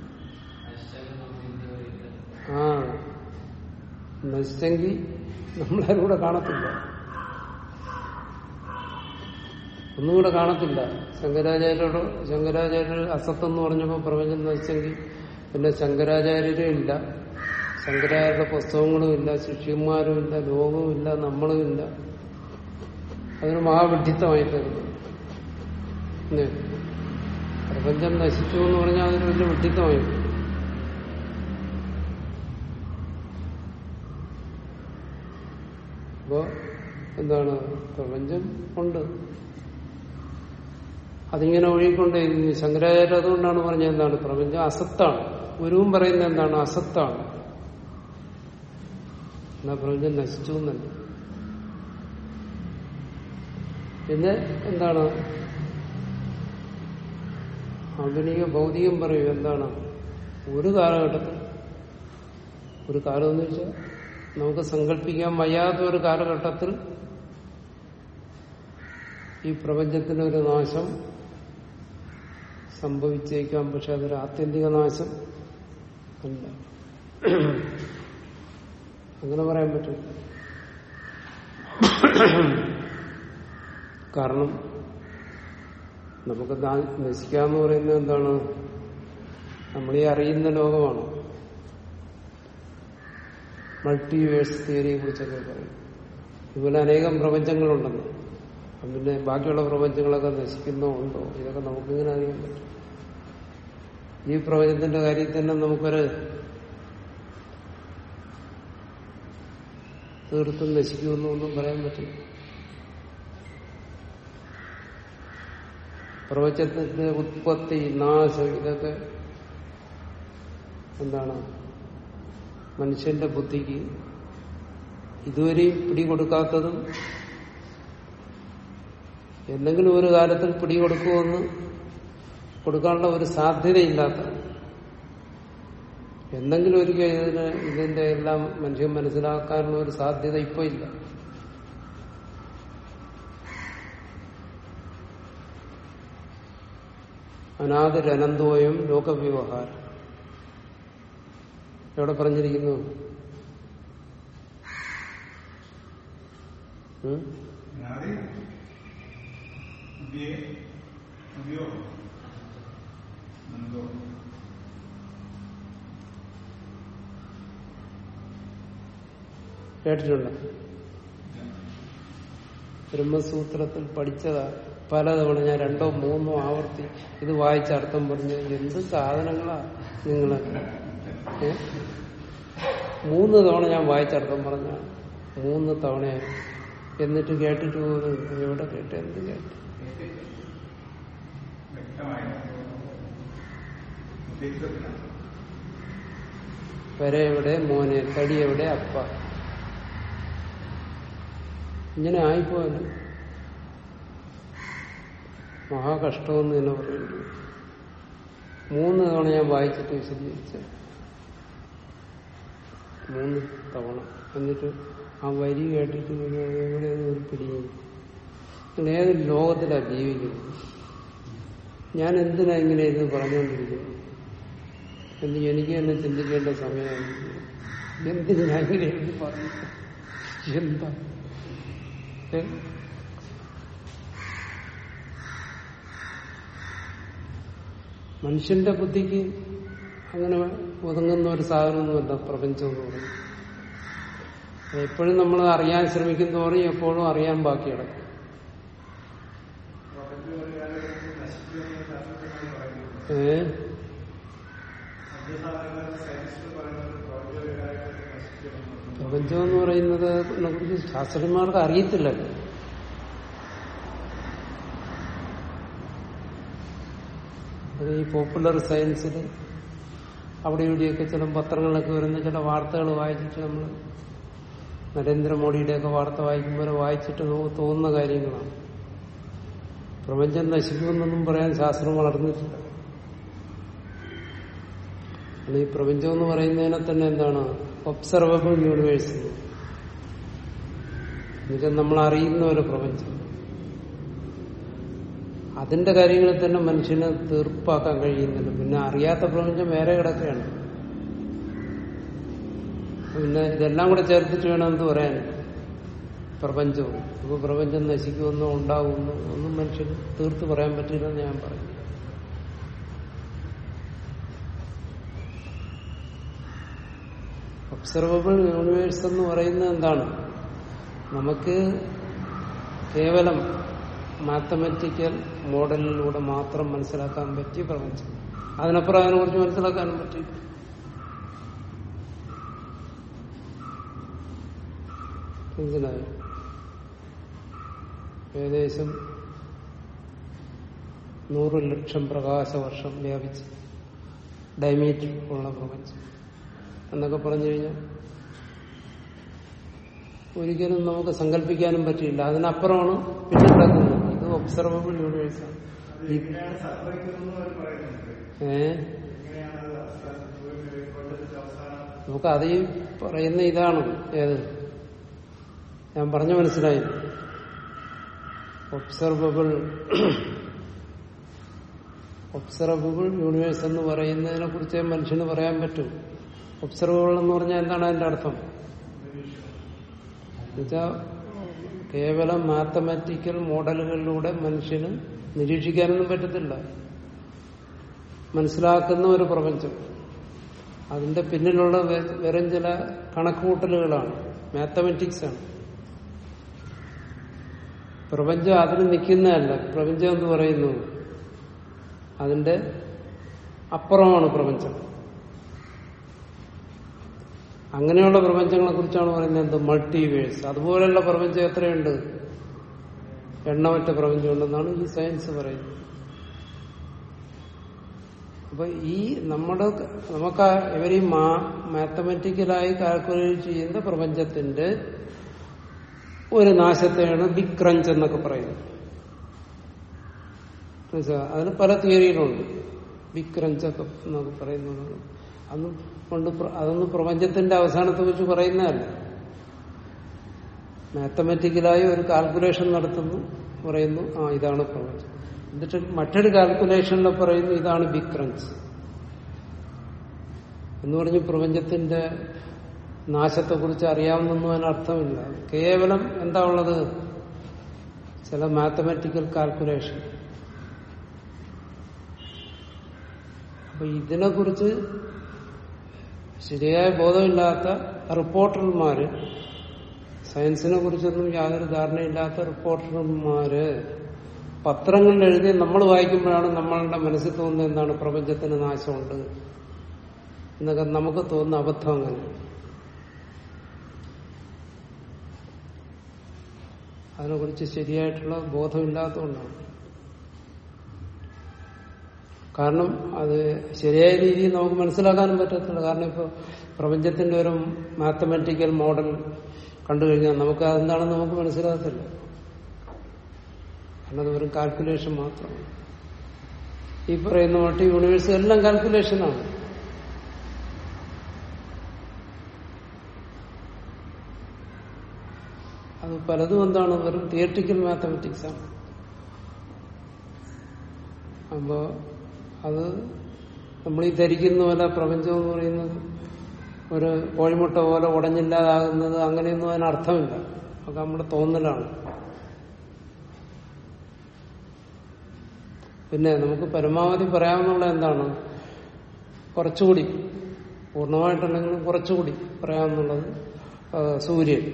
ആ നശിച്ചെങ്കിൽ നമ്മളാരും കൂടെ കാണത്തില്ല ഒന്നുകൂടെ കാണത്തില്ല ശങ്കരാചാര്യരോട് ശങ്കരാചാര്യർ അസത്തെന്ന് പറഞ്ഞപ്പോൾ പ്രപഞ്ചം നശിച്ചെങ്കിൽ പിന്നെ ശങ്കരാചാര്യരും ഇല്ല ശങ്കരാചാര്യരുടെ പുസ്തകങ്ങളും ഇല്ല ശിഷ്യന്മാരും ഇല്ല ലോകവും ഇല്ല നമ്മളും ഇല്ല അതൊരു മഹാവിഡ്ഢിത്തമായി തീർന്നു ഇല്ലേ? പ്രപഞ്ചം നശിച്ചു എന്ന് പറഞ്ഞാൽ അതൊരു വലിയ വിഡ്ഢിത്തമായി പോയി. അപ്പോ എന്താണ് പ്രപഞ്ചം ഉണ്ട് അതിങ്ങനെ ഒഴുകിക്കൊണ്ടേയിരിക്കുന്നു ശങ്കരാചാര്യ അതുകൊണ്ടാണ് പറഞ്ഞത് എന്താണ് പ്രപഞ്ചം അസത്താണ് ഗുരുവും പറയുന്നത് എന്താണ് അസത്താണ് എന്നാ പ്രപഞ്ചം നശിച്ചു എന്നല്ല പിന്നെ എന്താണ് ആധുനിക ഭൗതികം പറയും എന്താണ് ഒരു കാലഘട്ടത്തിൽ ഒരു കാലം എന്ന് വെച്ചാൽ നമുക്ക് സങ്കല്പിക്കാൻ വയ്യാത്ത ഒരു കാലഘട്ടത്തിൽ ഈ പ്രപഞ്ചത്തിന് ഒരു നാശം സംഭവിച്ചേക്കാം പക്ഷെ അതൊരു ആത്യന്തിക നാശം അല്ല അങ്ങനെ പറയാൻ പറ്റില്ല കാരണം നമുക്ക് നാ- നശിക്കാന്ന് പറയുന്നത് എന്താണ് നമ്മൾ ഈ അറിയുന്ന ലോകമാണ് മൾട്ടിവേഴ്സ് തിയറിയെ കുറിച്ചൊക്കെ പറയും ഇതുപോലെ അനേകം പ്രപഞ്ചങ്ങളുണ്ടെന്ന് അപ്പം പിന്നെ ബാക്കിയുള്ള പ്രപഞ്ചങ്ങളൊക്കെ നശിക്കുന്നോ ഉണ്ടോ ഇതൊക്കെ നമുക്കിങ്ങനെ അറിയാൻ പറ്റും ഈ പ്രപഞ്ചത്തിന്റെ കാര്യത്തിൽ തന്നെ നമുക്കൊരു തീർത്തും നശിക്കുമെന്നൊന്നും പറയാൻ പറ്റില്ല പ്രപഞ്ചത്തിന്റെ ഉത്പത്തി നാശം ഇതൊക്കെ എന്താണ് മനുഷ്യന്റെ ബുദ്ധിക്ക് ഇതുവരെയും പിടികൊടുക്കാത്തതും എന്തെങ്കിലും ഒരു കാലത്തിൽ പിടികൊടുക്കുമെന്ന് കൊടുക്കാനുള്ള ഒരു സാധ്യതയില്ലാത്ത എന്തെങ്കിലും ഒരിക്കൽ ഇതിന് ഇതിന്റെ എല്ലാം മനുഷ്യൻ മനസ്സിലാക്കാനുള്ള ഒരു സാധ്യത ഇപ്പൊ ഇല്ല അനാദിരനന്തോയം ലോകവ്യവഹാരം എവിടെ പറഞ്ഞിരിക്കുന്നു ഉം? അനാദി ഉപയെ ഉപയോഗം എന്തോ കേട്ടിട്ടുണ്ട് ബ്രഹ്മസൂത്രത്തിൽ പഠിച്ചതാ പലതവണ ഞാൻ രണ്ടോ മൂന്നോ ആവർത്തി ഇത് വായിച്ച അർത്ഥം പറഞ്ഞ് എന്ത് സാധനങ്ങളാ നിങ്ങള് ഏ? മൂന്ന് തവണ ഞാൻ വായിച്ചർത്ഥം പറഞ്ഞ മൂന്ന് തവണയായി എന്നിട്ട് കേട്ടിട്ട് പോലും എവിടെ കേട്ട് എന്ത് കേട്ട് വ്യക്തമായി ഉദ്ദേശിച്ചതില്ല വര എവിടെ മോനെ തടി എവിടെ അപ്പ ഇങ്ങനെ ആയിപ്പോയല്ലോ മഹാകഷ്ടമെന്ന് തന്നെ പറയുന്നു മൂന്ന് തവണ ഞാൻ വായിച്ചിട്ട് വിശദീകരിച്ച മൂന്ന് തവണ എന്നിട്ട് ആ വരി കേട്ടിട്ട് പിന്നെ എവിടെ ഒരു പിടിയും നിങ്ങൾ ഏത് ലോകത്തിലാണ് ജീവിക്കുന്നത് ഞാൻ എന്തിനാ ഇങ്ങനെ ഇത് പറഞ്ഞുകൊണ്ടിരിക്കുന്നു എന്ന് എനിക്ക് തന്നെ ചിന്തിക്കേണ്ട സമയമാണ് എന്തിന് ഞാൻ ഇങ്ങനെ എഴുതി പറഞ്ഞു എന്താ ഏ? മനുഷ്യന്റെ ബുദ്ധിക്ക് അങ്ങനെ ഒതുങ്ങുന്ന ഒരു സാധനമൊന്നുമല്ല പ്രപഞ്ചം എന്ന് പറയുന്നത് അത് എപ്പോഴും നമ്മൾ അറിയാൻ ശ്രമിക്കുന്നതോറും എപ്പോഴും അറിയാൻ ബാക്കി കിടക്കും ഏ പ്രപഞ്ചം എന്ന് പറയുന്നത് കുറിച്ച് ശാസ്ത്രജ്ഞന്മാർക്ക് അറിയത്തില്ലല്ലോ അത് ഈ പോപ്പുലർ സയൻസിൽ അവിടെ ഇവിടെയൊക്കെ ചില പത്രങ്ങളിലൊക്കെ വരുന്ന ചില വാർത്തകൾ വായിച്ചിട്ട് നമ്മൾ നരേന്ദ്രമോദിയുടെയൊക്കെ വാർത്ത വായിക്കുമ്പോൾ വായിച്ചിട്ട് നമുക്ക് തോന്നുന്ന കാര്യങ്ങളാണ് പ്രപഞ്ചം നശിക്കുമെന്നൊന്നും പറയാൻ ശാസ്ത്രം വളർന്നിട്ടില്ല അത് ഈ പ്രപഞ്ചം എന്ന് പറയുന്നതിനെ തന്നെ എന്താണ് ഒബ്സർവബിൾ യൂണിവേഴ്സ് എന്നുവെച്ചാൽ നമ്മൾ അറിയുന്ന ഒരു പ്രപഞ്ചം അതിന്റെ കാര്യങ്ങളിൽ തന്നെ മനുഷ്യന് തീർപ്പാക്കാൻ കഴിയുന്നില്ല പിന്നെ അറിയാത്ത പ്രപഞ്ചം വേറെ കിടക്കുകയാണ് പിന്നെ ഇതെല്ലാം കൂടെ ചേർത്തിട്ട് വേണം എന്ത് പറയാൻ പ്രപഞ്ചവും ഇപ്പൊ പ്രപഞ്ചം നശിക്കുമെന്നോ ഉണ്ടാകുമെന്നോ ഒന്നും മനുഷ്യന് തീർത്ത് പറയാൻ പറ്റില്ലെന്ന് ഞാൻ പറയും ഒബ്സർവബിൾ യൂണിവേഴ്സ് എന്ന് പറയുന്നത് എന്താണ് നമുക്ക് കേവലം മാത്തമെറ്റിക്കൽ മോഡലിലൂടെ മാത്രം മനസ്സിലാക്കാൻ പറ്റിയ പ്രപഞ്ചം അതിനപ്പുറം അതിനെക്കുറിച്ച് മനസ്സിലാക്കാനും പറ്റില്ല മനസ്സിലായോ ഏകദേശം നൂറ് ലക്ഷം പ്രകാശവർഷം വ്യാപിച്ച് ഡയമീറ്റർ ഉള്ള പ്രപഞ്ചം എന്നൊക്കെ പറഞ്ഞു കഴിഞ്ഞാൽ ഒരിക്കലും നമുക്ക് സങ്കല്പിക്കാനും പറ്റില്ല അതിനപ്പുറമാണ് പിന്നെ കിടക്കുന്നത് ഇത് ഒബ്സർവബിൾ യൂണിവേഴ്സാണ് ഈ എങ്ങനെയാണ് സംഭവിക്കുന്നതെന്ന് അവർ പറയുന്നുണ്ട് ഏ എങ്ങനെയാണ് അത് അവസാനം ഭൂമിയുടെ പ്രപഞ്ചത്തിന്റെ അവസാനം നമുക്ക് അത് ഈ പറയുന്ന ഇതാണ് ഏത് ഞാൻ പറഞ്ഞു മനസ്സിലായി ഒബ്സർവബിൾ ഒബ്സർവബിൾ യൂണിവേഴ്സ് എന്ന് പറയുന്നതിനെ കുറിച്ച് മനുഷ്യന് പറയാൻ പറ്റും ഒബ്സർവബിൾ എന്ന് പറഞ്ഞാൽ എന്താണ് അതിന്റെ അർത്ഥം എന്നുവെച്ചാൽ കേവലം മാത്തമാറ്റിക്കൽ മോഡലുകളിലൂടെ മനുഷ്യന് നിരീക്ഷിക്കാനൊന്നും പറ്റത്തില്ല മനസ്സിലാക്കുന്ന ഒരു പ്രപഞ്ചം അതിന്റെ പിന്നിലുള്ള വെ- വെറും ചില കണക്കുകൂട്ടലുകളാണ് മാത്തമാറ്റിക്സ് ആണ് പ്രപഞ്ചം അതിന് നിൽക്കുന്നതല്ല പ്രപഞ്ചം എന്ന് പറയുന്നു അതിന്റെ അപ്പുറമാണ് പ്രപഞ്ചം അങ്ങനെയുള്ള പ്രപഞ്ചങ്ങളെ കുറിച്ചാണ് പറയുന്നത് എന്ത് മൾട്ടിവേഴ്സ് അതുപോലെയുള്ള പ്രപഞ്ചം എത്രയുണ്ട് എണ്ണമറ്റ പ്രപഞ്ചമുണ്ടെന്നാണ് ഈ സയൻസ് പറയുന്നത് അപ്പൊ ഈ നമ്മുടെ നമുക്ക് ഇവർ ഈ മാത്തമാറ്റിക്കലായി കാൽക്കുലേറ്റ് ചെയ്യുന്ന പ്രപഞ്ചത്തിന്റെ ഒരു നാശത്തെയാണ് ബിഗ് ക്രഞ്ച് എന്നൊക്കെ പറയുന്നത് മനസ്സിലായോ? അതിന് പല തിയറികളുണ്ട് ബിഗ് ക്രഞ്ച് ഒക്കെ എന്നൊക്കെ പറയുന്നത് അന്ന് കൊണ്ട് പ്ര- അതൊന്നും പ്രപഞ്ചത്തിന്റെ അവസാനത്തെ വെച്ച് പറയുന്നതല്ല മാത്തമാറ്റിക്കലായി ഒരു കാൽക്കുലേഷൻ നടത്തുന്നു പറയുന്നു ആ ഇതാണ് പ്രപഞ്ചം എന്നിട്ട് മറ്റൊരു കാൽക്കുലേഷനിൽ പറയുന്നു ഇതാണ് ബിഗ് ക്രഞ്ച് എന്ന് പറഞ്ഞ് പ്രപഞ്ചത്തിന്റെ നാശത്തെക്കുറിച്ച് അറിയാവുന്നൊന്നും അതിനർത്ഥമില്ല കേവലം എന്താ ഉള്ളത് ചില മാത്തമാറ്റിക്കൽ കാൽക്കുലേഷൻ അപ്പൊ ഇതിനെക്കുറിച്ച് ശരിയായ ബോധമില്ലാത്ത റിപ്പോർട്ടർമാര് സയൻസിനെ കുറിച്ചൊന്നും യാതൊരു ധാരണയില്ലാത്ത റിപ്പോർട്ടർമാര് പത്രങ്ങളിൽ എഴുതി നമ്മൾ വായിക്കുമ്പോഴാണ് നമ്മളുടെ മനസ്സിൽ തോന്നുന്നത് എന്താണ് പ്രപഞ്ചത്തിന് നാശമുണ്ട് എന്നൊക്കെ നമുക്ക് തോന്നുന്ന അബദ്ധം അങ്ങനെ അതിനെക്കുറിച്ച് ശരിയായിട്ടുള്ള ബോധമില്ലാത്തതുകൊണ്ടാണ് കാരണം അത് ശരിയായ രീതിയിൽ നമുക്ക് മനസ്സിലാക്കാനും പറ്റത്തില്ല കാരണം ഇപ്പോൾ പ്രപഞ്ചത്തിന്റെ ഒരു മാത്തമാറ്റിക്കൽ മോഡൽ കണ്ടു കഴിഞ്ഞാൽ നമുക്ക് അതെന്താണെന്ന് നമുക്ക് മനസ്സിലാകത്തില്ല കാരണം അത് വെറും കാൽക്കുലേഷൻ മാത്രമാണ് ഈ പറയുന്ന മറ്റ് യൂണിവേഴ്സ് എല്ലാം കാൽക്കുലേഷനാണ് അത് പലതും എന്താണ് വെറും തിയറ്റിക്കൽ മാത്തമാറ്റിക്സ് ആണ് അപ്പോ അത് നമ്മൾ ഈ ധരിക്കുന്ന പോലെ പ്രപഞ്ചം എന്ന് പറയുന്നത് ഒരു കോഴിമുട്ട പോലെ ഉടഞ്ഞില്ലാതാകുന്നത് അങ്ങനെയൊന്നും അതിന് അർത്ഥമില്ല അത് നമ്മുടെ തോന്നലാണ് പിന്നെ നമുക്ക് പരമാവധി പറയാവുന്നുള്ള എന്താണ് കുറച്ചുകൂടി പൂർണ്ണമായിട്ടല്ലെങ്കിലും കുറച്ചുകൂടി പറയാവുന്നുള്ളത് ആ, സൂര്യൻ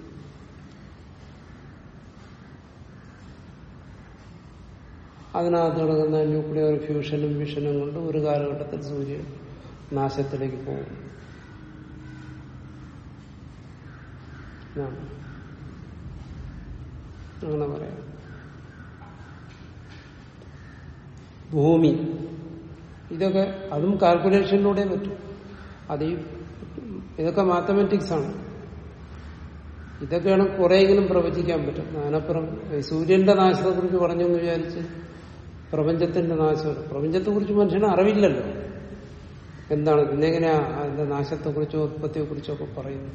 അതിനകത്ത് നടക്കുന്ന ന്യൂക്ലിയർ ഫ്യൂഷനും വിഷനും കൊണ്ട് ഒരു കാലഘട്ടത്തിൽ സൂര്യൻ നാശത്തിലേക്ക് പോകും ഇതാണ്. അങ്ങനെ പറയാം ഭൂമി ഇതൊക്കെ അതും കാൽക്കുലേഷനിലൂടെ പറ്റും അത് ഈ ഇതൊക്കെ മാത്തമാറ്റിക്സ് ആണ് ഇതൊക്കെയാണ് കുറെയെങ്കിലും പ്രവചിക്കാൻ പറ്റും അതിനപ്പുറം ഈ സൂര്യന്റെ നാശത്തെ കുറിച്ച് പറഞ്ഞെന്ന് വിചാരിച്ച് പ്രപഞ്ചത്തിന്റെ നാശം പ്രപഞ്ചത്തെ കുറിച്ച് മനുഷ്യന് അറിവില്ലല്ലോ എന്താണ് പിന്നെങ്ങനെയാ അതിന്റെ നാശത്തെ കുറിച്ചോ ഉത്പത്തിയെ കുറിച്ചോ ഒക്കെ പറയുന്നത്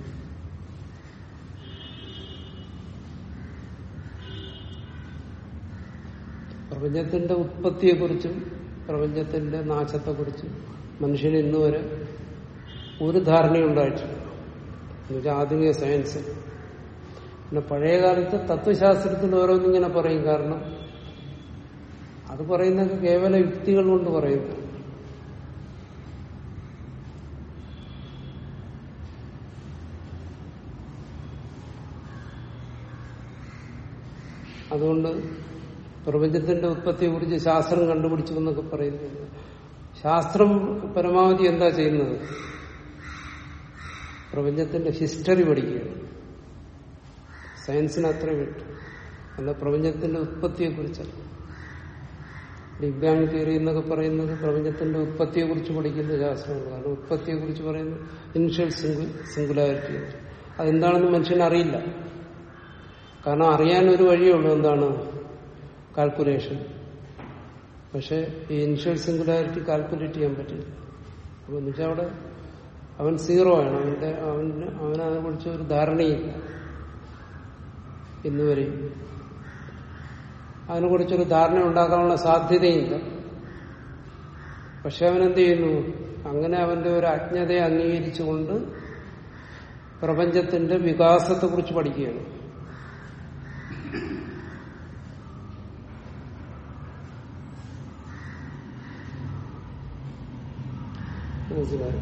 പ്രപഞ്ചത്തിന്റെ ഉത്പത്തിയെക്കുറിച്ചും പ്രപഞ്ചത്തിന്റെ നാശത്തെക്കുറിച്ചും മനുഷ്യന് ഇന്ന് വരെ ഒരു ധാരണയുണ്ടായിട്ടില്ല എന്നുവെച്ചാൽ ആധുനിക സയൻസ് പിന്നെ പഴയ കാലത്ത് തത്വശാസ്ത്രത്തിൽ ഓരോന്നിങ്ങനെ പറയും കാരണം അത് പറയുന്നതൊക്കെ കേവല യുക്തികൾ കൊണ്ട് പറയുന്നു അതുകൊണ്ട് പ്രപഞ്ചത്തിന്റെ ഉത്പത്തിയെ കുറിച്ച് ശാസ്ത്രം കണ്ടുപിടിച്ചു എന്നൊക്കെ പറയുന്നത് ശാസ്ത്രം പരമാവധി എന്താ ചെയ്യുന്നത് പ്രപഞ്ചത്തിന്റെ ഹിസ്റ്ററി പഠിക്കുകയാണ് സയൻസിന് അത്ര വിട്ടു അല്ല പ്രപഞ്ചത്തിന്റെ ഉത്പത്തിയെ കുറിച്ചല്ല ബിഗ് ബാങ് തിയറി എന്നൊക്കെ പറയുന്നത് പ്രപഞ്ചത്തിന്റെ ഉത്പത്തിയെ കുറിച്ച് പഠിക്കുന്ന ശാസ്ത്രമാണ് കാരണം ഉത്പത്തിയെ കുറിച്ച് പറയുന്നത് ഇനിഷ്യൽ സിംഗുലാരിറ്റി അതെന്താണെന്ന് മനുഷ്യന് അറിയില്ല കാരണം അറിയാൻ ഒരു വഴിയേ ഉള്ളൂ എന്താണ് കാൽക്കുലേഷൻ പക്ഷെ ഈ ഇനിഷ്യൽ സിംഗുലാരിറ്റി കാൽക്കുലേറ്റ് ചെയ്യാൻ പറ്റില്ല അപ്പൊ എന്ന് വെച്ചാൽ അവിടെ അവൻ സീറോ ആണ് അവന്റെ അവന് അവനതിനെ കുറിച്ച് ഒരു ധാരണയില്ല ഇന്നുവരെയും അതിനെക്കുറിച്ചൊരു ധാരണ ഉണ്ടാക്കാനുള്ള സാധ്യതയില്ല പക്ഷെ അവൻ എന്ത് ചെയ്യുന്നു അങ്ങനെ അവന്റെ ഒരു അജ്ഞതയെ അംഗീകരിച്ചുകൊണ്ട് പ്രപഞ്ചത്തിന്റെ വികാസത്തെക്കുറിച്ച് പഠിക്കുകയാണ് മനസ്സിലായോ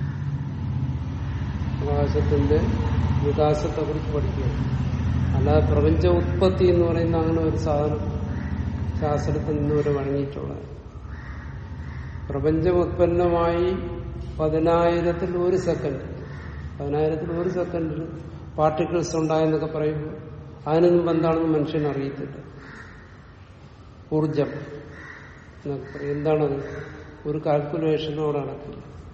പ്രകാശത്തിന്റെ വികാസത്തെ കുറിച്ച് പഠിക്കുകയാണ് അല്ലാതെ പ്രപഞ്ച ഉത്പത്തി എന്ന് പറയുന്ന അങ്ങനെ ഒരു സാധനം ശാസ്ത്രത്തിൽ നിന്ന് വരെ വഴങ്ങിയിട്ടുള്ളത് പ്രപഞ്ചം ഉത്പന്നമായി പതിനായിരത്തിൽ ഒരു സെക്കൻഡ് പതിനായിരത്തിൽ ഒരു സെക്കൻഡിൽ പാർട്ടിക്കിൾസ് ഉണ്ടായെന്നൊക്കെ പറയുമ്പോൾ അതിനു മുമ്പ് എന്താണെന്ന് മനുഷ്യൻ അറിയത്തില്ല ഊർജം എന്നൊക്കെ പറയും എന്താണത് ഒരു കാൽക്കുലേഷനോട് നടക്കില്ല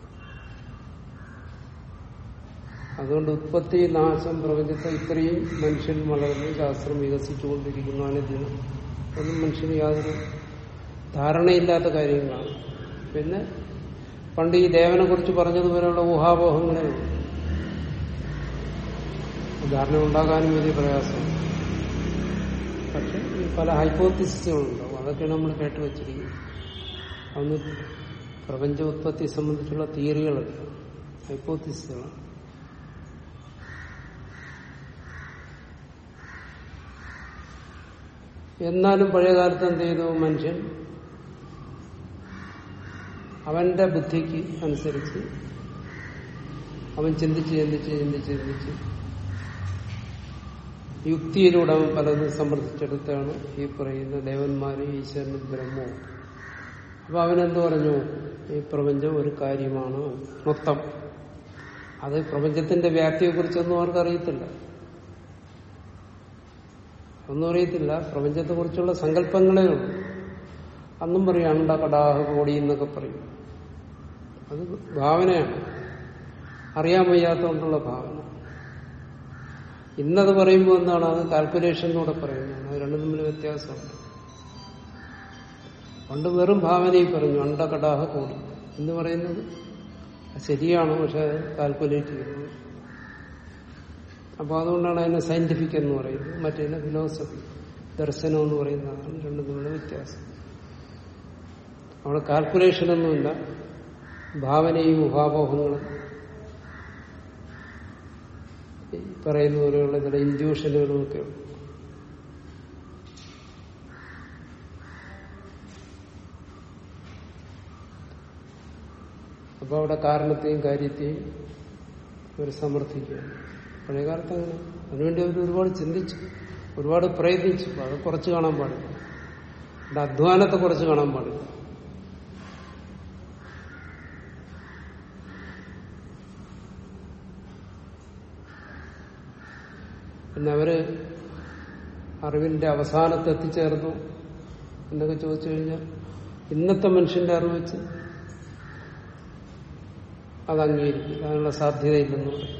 അതുകൊണ്ട് ഉത്പത്തി നാശം പ്രപഞ്ചത്തെ ഇത്രയും മനുഷ്യൻ വളർന്ന് ശാസ്ത്രം വികസിച്ചുകൊണ്ടിരിക്കുന്നതാണ് ഇതിന് ഒന്നും മനുഷ്യന് യാതൊരു ധാരണയില്ലാത്ത കാര്യങ്ങളാണ് പിന്നെ പണ്ട് ഈ ദേവനെ കുറിച്ച് പറഞ്ഞതുപോലെയുള്ള ഊഹാപോഹങ്ങളെ ഉള്ളൂ. ധാരണ ഉണ്ടാകാനും വലിയ പ്രയാസമാണ് പക്ഷെ ഈ പല ഹൈപ്പോത്തിസുകളുണ്ടാവും അതൊക്കെയാണ് നമ്മൾ കേട്ട് വെച്ചിരിക്കുന്നത് അന്ന് പ്രപഞ്ച ഉത്പത്തി സംബന്ധിച്ചുള്ള തിയറികളല്ല ഹൈപ്പോത്തിസുകളാണ് എന്നാലും പഴയ കാലത്ത് എന്ത് ചെയ്തു മനുഷ്യൻ അവന്റെ ബുദ്ധിക്ക് അനുസരിച്ച് അവൻ ചിന്തിച്ച് ചിന്തിച്ച് ചിന്തിച്ച് ചിന്തിച്ച് യുക്തിയിലൂടെ അവൻ പലതും സമർത്ഥിച്ചെടുത്താണ് ഈ പറയുന്ന ദേവന്മാരും ഈശ്വരനും ബ്രഹ്മവും അപ്പൊ അവനെന്ത് പറഞ്ഞു ഈ പ്രപഞ്ചം ഒരു കാര്യമാണ് മൊത്തം അത് പ്രപഞ്ചത്തിന്റെ വ്യാപ്തിയെക്കുറിച്ചൊന്നും അവർക്ക് അറിയത്തില്ല ഒന്നും അറിയത്തില്ല പ്രപഞ്ചത്തെ കുറിച്ചുള്ള സങ്കല്പങ്ങളേ ഉള്ളൂ അന്നും പറയും അണ്ട കടാഹ കോടി എന്നൊക്കെ പറയും അത് ഭാവനയാണ് അറിയാൻ വയ്യാത്തതുകൊണ്ടുള്ള ഭാവന ഇന്നത് പറയുമ്പോൾ എന്താണ് അത് കാൽക്കുലേഷനിലൂടെ പറയുന്നതാണ് അത് രണ്ടും തമ്മിൽ വ്യത്യാസമുണ്ട് പണ്ട് വെറും ഭാവനയിൽ പറഞ്ഞു അണ്ട കടാഹ കോടി എന്ന് പറയുന്നത് ശരിയാണ് പക്ഷെ കാൽക്കുലേറ്റ് ചെയ്യുന്നത് അപ്പൊ അതുകൊണ്ടാണ് അതിനെ സയന്റിഫിക് എന്ന് പറയുന്നത് മറ്റേതിനെ ഫിലോസഫി ദർശനം എന്ന് പറയുന്നതാണ് രണ്ടും തമ്മിലുള്ള വ്യത്യാസം അവിടെ കാൽക്കുലേഷൻ ഒന്നുമില്ല ഭാവനയും ഊഹാപോഹങ്ങളും ഈ പറയുന്ന പോലെയുള്ള ചില ഇൻഡ്യൂഷനുകളും ഒക്കെ ഉണ്ട് അപ്പൊ അവിടെ കാരണത്തെയും കാര്യത്തെയും അവർ സമർത്ഥിക്കുകയാണ് പഴയ കാലത്ത് അങ്ങനെ അതിനുവേണ്ടി അവർ ഒരുപാട് ചിന്തിച്ചു ഒരുപാട് പ്രയത്നിച്ചു അത് കുറച്ച് കാണാൻ പാടില്ല അവിടെ അധ്വാനത്തെ കുറച്ച് കാണാൻ പാടില്ല പിന്നെ അവര് അറിവിന്റെ അവസാനത്ത് എത്തിച്ചേർന്നു എന്നൊക്കെ ചോദിച്ചു കഴിഞ്ഞാൽ ഇന്നത്തെ മനുഷ്യന്റെ അറിവ് വെച്ച് അത് അംഗീകരിക്കും അതിനുള്ള സാധ്യതയില്ലെന്ന് പറയും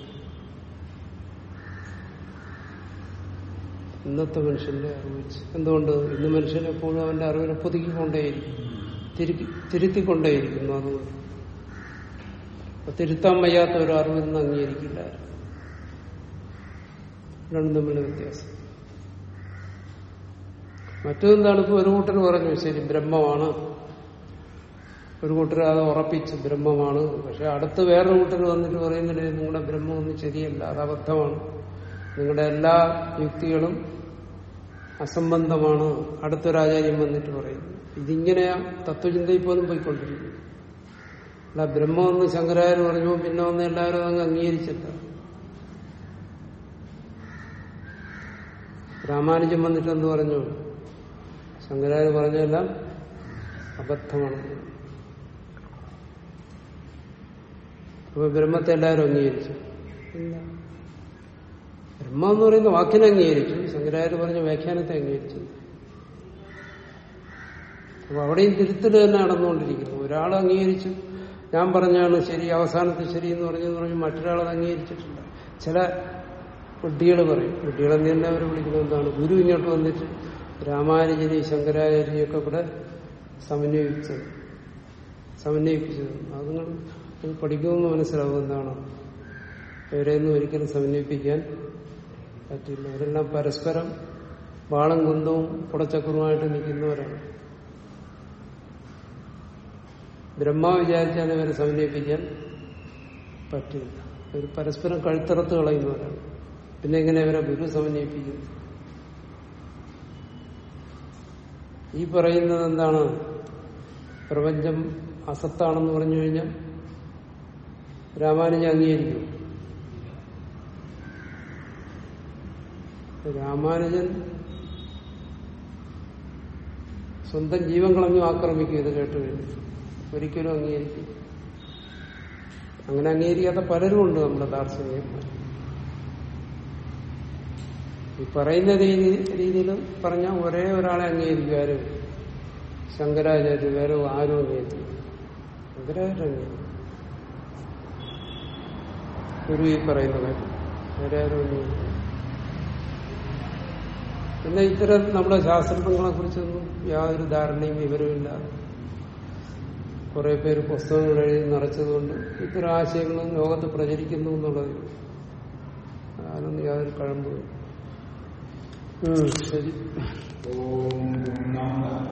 ഇന്നത്തെ മനുഷ്യന്റെ അറിവ് വെച്ച് എന്തുകൊണ്ട് ഇന്ന് മനുഷ്യൻ എപ്പോഴും അവന്റെ അറിവിനെ പുതുക്കിക്കൊണ്ടേയിരിക്കും തിരുത്തി തിരുത്തിക്കൊണ്ടേയിരിക്കുന്നു അതുകൊണ്ട് അപ്പൊ തിരുത്താൻ വയ്യാത്ത ഒരു അറിവ് ഇന്ന് അംഗീകരിക്കില്ല ആരും. രണ്ടും തമ്മിലുള്ള വ്യത്യാസം മറ്റൊന്നെന്താണ് ഇപ്പൊ ഒരു കൂട്ടർ പറഞ്ഞു ശരി ബ്രഹ്മമാണ് ഒരു കൂട്ടർ അത് ഉറപ്പിച്ചു ബ്രഹ്മമാണ് പക്ഷെ അടുത്ത് വേറൊരു കൂട്ടർ വന്നിട്ട് പറയുന്നില്ല നിങ്ങളുടെ ബ്രഹ്മമൊന്നും ശരിയല്ല അത് അബദ്ധമാണ് നിങ്ങളുടെ എല്ലാ യുക്തികളും അസംബന്ധമാണ് അടുത്തൊരാചാര്യം വന്നിട്ട് പറയുന്നു ഇതിങ്ങനെ തത്വചിന്തയിൽ പോലും പോയിക്കൊണ്ടിരിക്കുന്നു അല്ല ബ്രഹ്മമെന്ന് ശങ്കരാചാര്യ പറഞ്ഞു പിന്നെ ഒന്ന് എല്ലാവരും അങ്ങ് അംഗീകരിച്ചില്ല രാമാനുജൻ വന്നിട്ട് എന്ത് പറഞ്ഞു ശങ്കരാചാര്യ പറഞ്ഞതെല്ലാം അബദ്ധമാണ് അപ്പൊ ബ്രഹ്മത്തെ എല്ലാവരും അംഗീകരിച്ചു ഇല്ല ബ്രഹ്മം എന്ന് പറയുന്ന വാക്കിനെ അംഗീകരിച്ചു ശങ്കരാചാര്യ പറഞ്ഞ വ്യാഖ്യാനത്തെ അംഗീകരിച്ചു അപ്പൊ അവിടെയും തിരുത്തൽ തന്നെ നടന്നുകൊണ്ടിരിക്കുന്നു ഒരാൾ അംഗീകരിച്ചു ഞാൻ പറഞ്ഞാണ് ശരി അവസാനത്തെ ശരി എന്ന് പറഞ്ഞെന്ന് പറഞ്ഞ് മറ്റൊരാളത് അംഗീകരിച്ചിട്ടില്ല ചില വിഡ്ഢികൾ പറയും വിഡ്ഢികളെന്ന് തന്നെ അവർ വിളിക്കുന്നത് എന്താണ് ഗുരു ഇങ്ങോട്ട് വന്നിട്ട് രാമാനുജനെയും ശങ്കരാചാര്യനെയൊക്കെ ഇവിടെ സമന്വയിച്ചത് സമന്വയിപ്പിച്ചത് അത് നിങ്ങൾ ഇത് പഠിക്കുമെന്ന് മനസ്സിലാവും എന്താണ് ഇവരെയൊന്നും ഒരിക്കലും സമന്വയിപ്പിക്കാൻ പറ്റില്ല അവരെല്ലാം പരസ്പരം വാളും കുന്തവും കുടച്ചക്രവുമായിട്ട് നിൽക്കുന്നവരാണ് ബ്രഹ്മ വിചാരിച്ചാൽ അവരെ സമന്വയിപ്പിക്കാൻ പറ്റില്ല അവർ പരസ്പരം കഴുത്തറത്ത് കളയുന്നവരാണ് പിന്നെ എങ്ങനെ അവരെ ഗുരു സമന്വയിപ്പിക്കുന്നു ഈ പറയുന്നത് എന്താണ് പ്രപഞ്ചം അസത്താണെന്ന് പറഞ്ഞു കഴിഞ്ഞാൽ രാമാനുജൻ അംഗീകരിക്കും രാമാനുജൻ സ്വന്തം ജീവൻ കളഞ്ഞു ആക്രമിക്കും ഇത് കേട്ട് കഴിഞ്ഞു ഒരിക്കലും അംഗീകരിക്കും അങ്ങനെ അംഗീകരിക്കാത്ത പലരും ഉണ്ട് നമ്മുടെ ദാർശനികന്മാർ ഈ പറയുന്ന രീതി രീതിയിൽ പറഞ്ഞ ഒരേ ഒരാളെ അംഗീകരിക്കും ആരും ശങ്കരാചാര്യ വേറെ ആരും അംഗീകരിക്കും ശങ്കരാചാര്യ അംഗീകരിക്കും ഗുരു ഈ പറയുന്ന കാര്യം വേറെ ആരും അംഗീകരിക്കും പിന്നെ ഇത്തരം നമ്മുടെ ശാസ്ത്രജ്ഞങ്ങളെ കുറിച്ചൊന്നും യാതൊരു ധാരണയും വിവരമില്ല കുറെ പേര് പുസ്തകങ്ങൾ എഴുതി നിറച്ചതുകൊണ്ട് ഇത്തരം ആശയങ്ങളും ലോകത്ത് പ്രചരിക്കുന്നു എന്നുള്ളത് അതിനൊന്നും യാതൊരു കഴമ്പും ശരി ഓം പൂർണ്ണമദഃ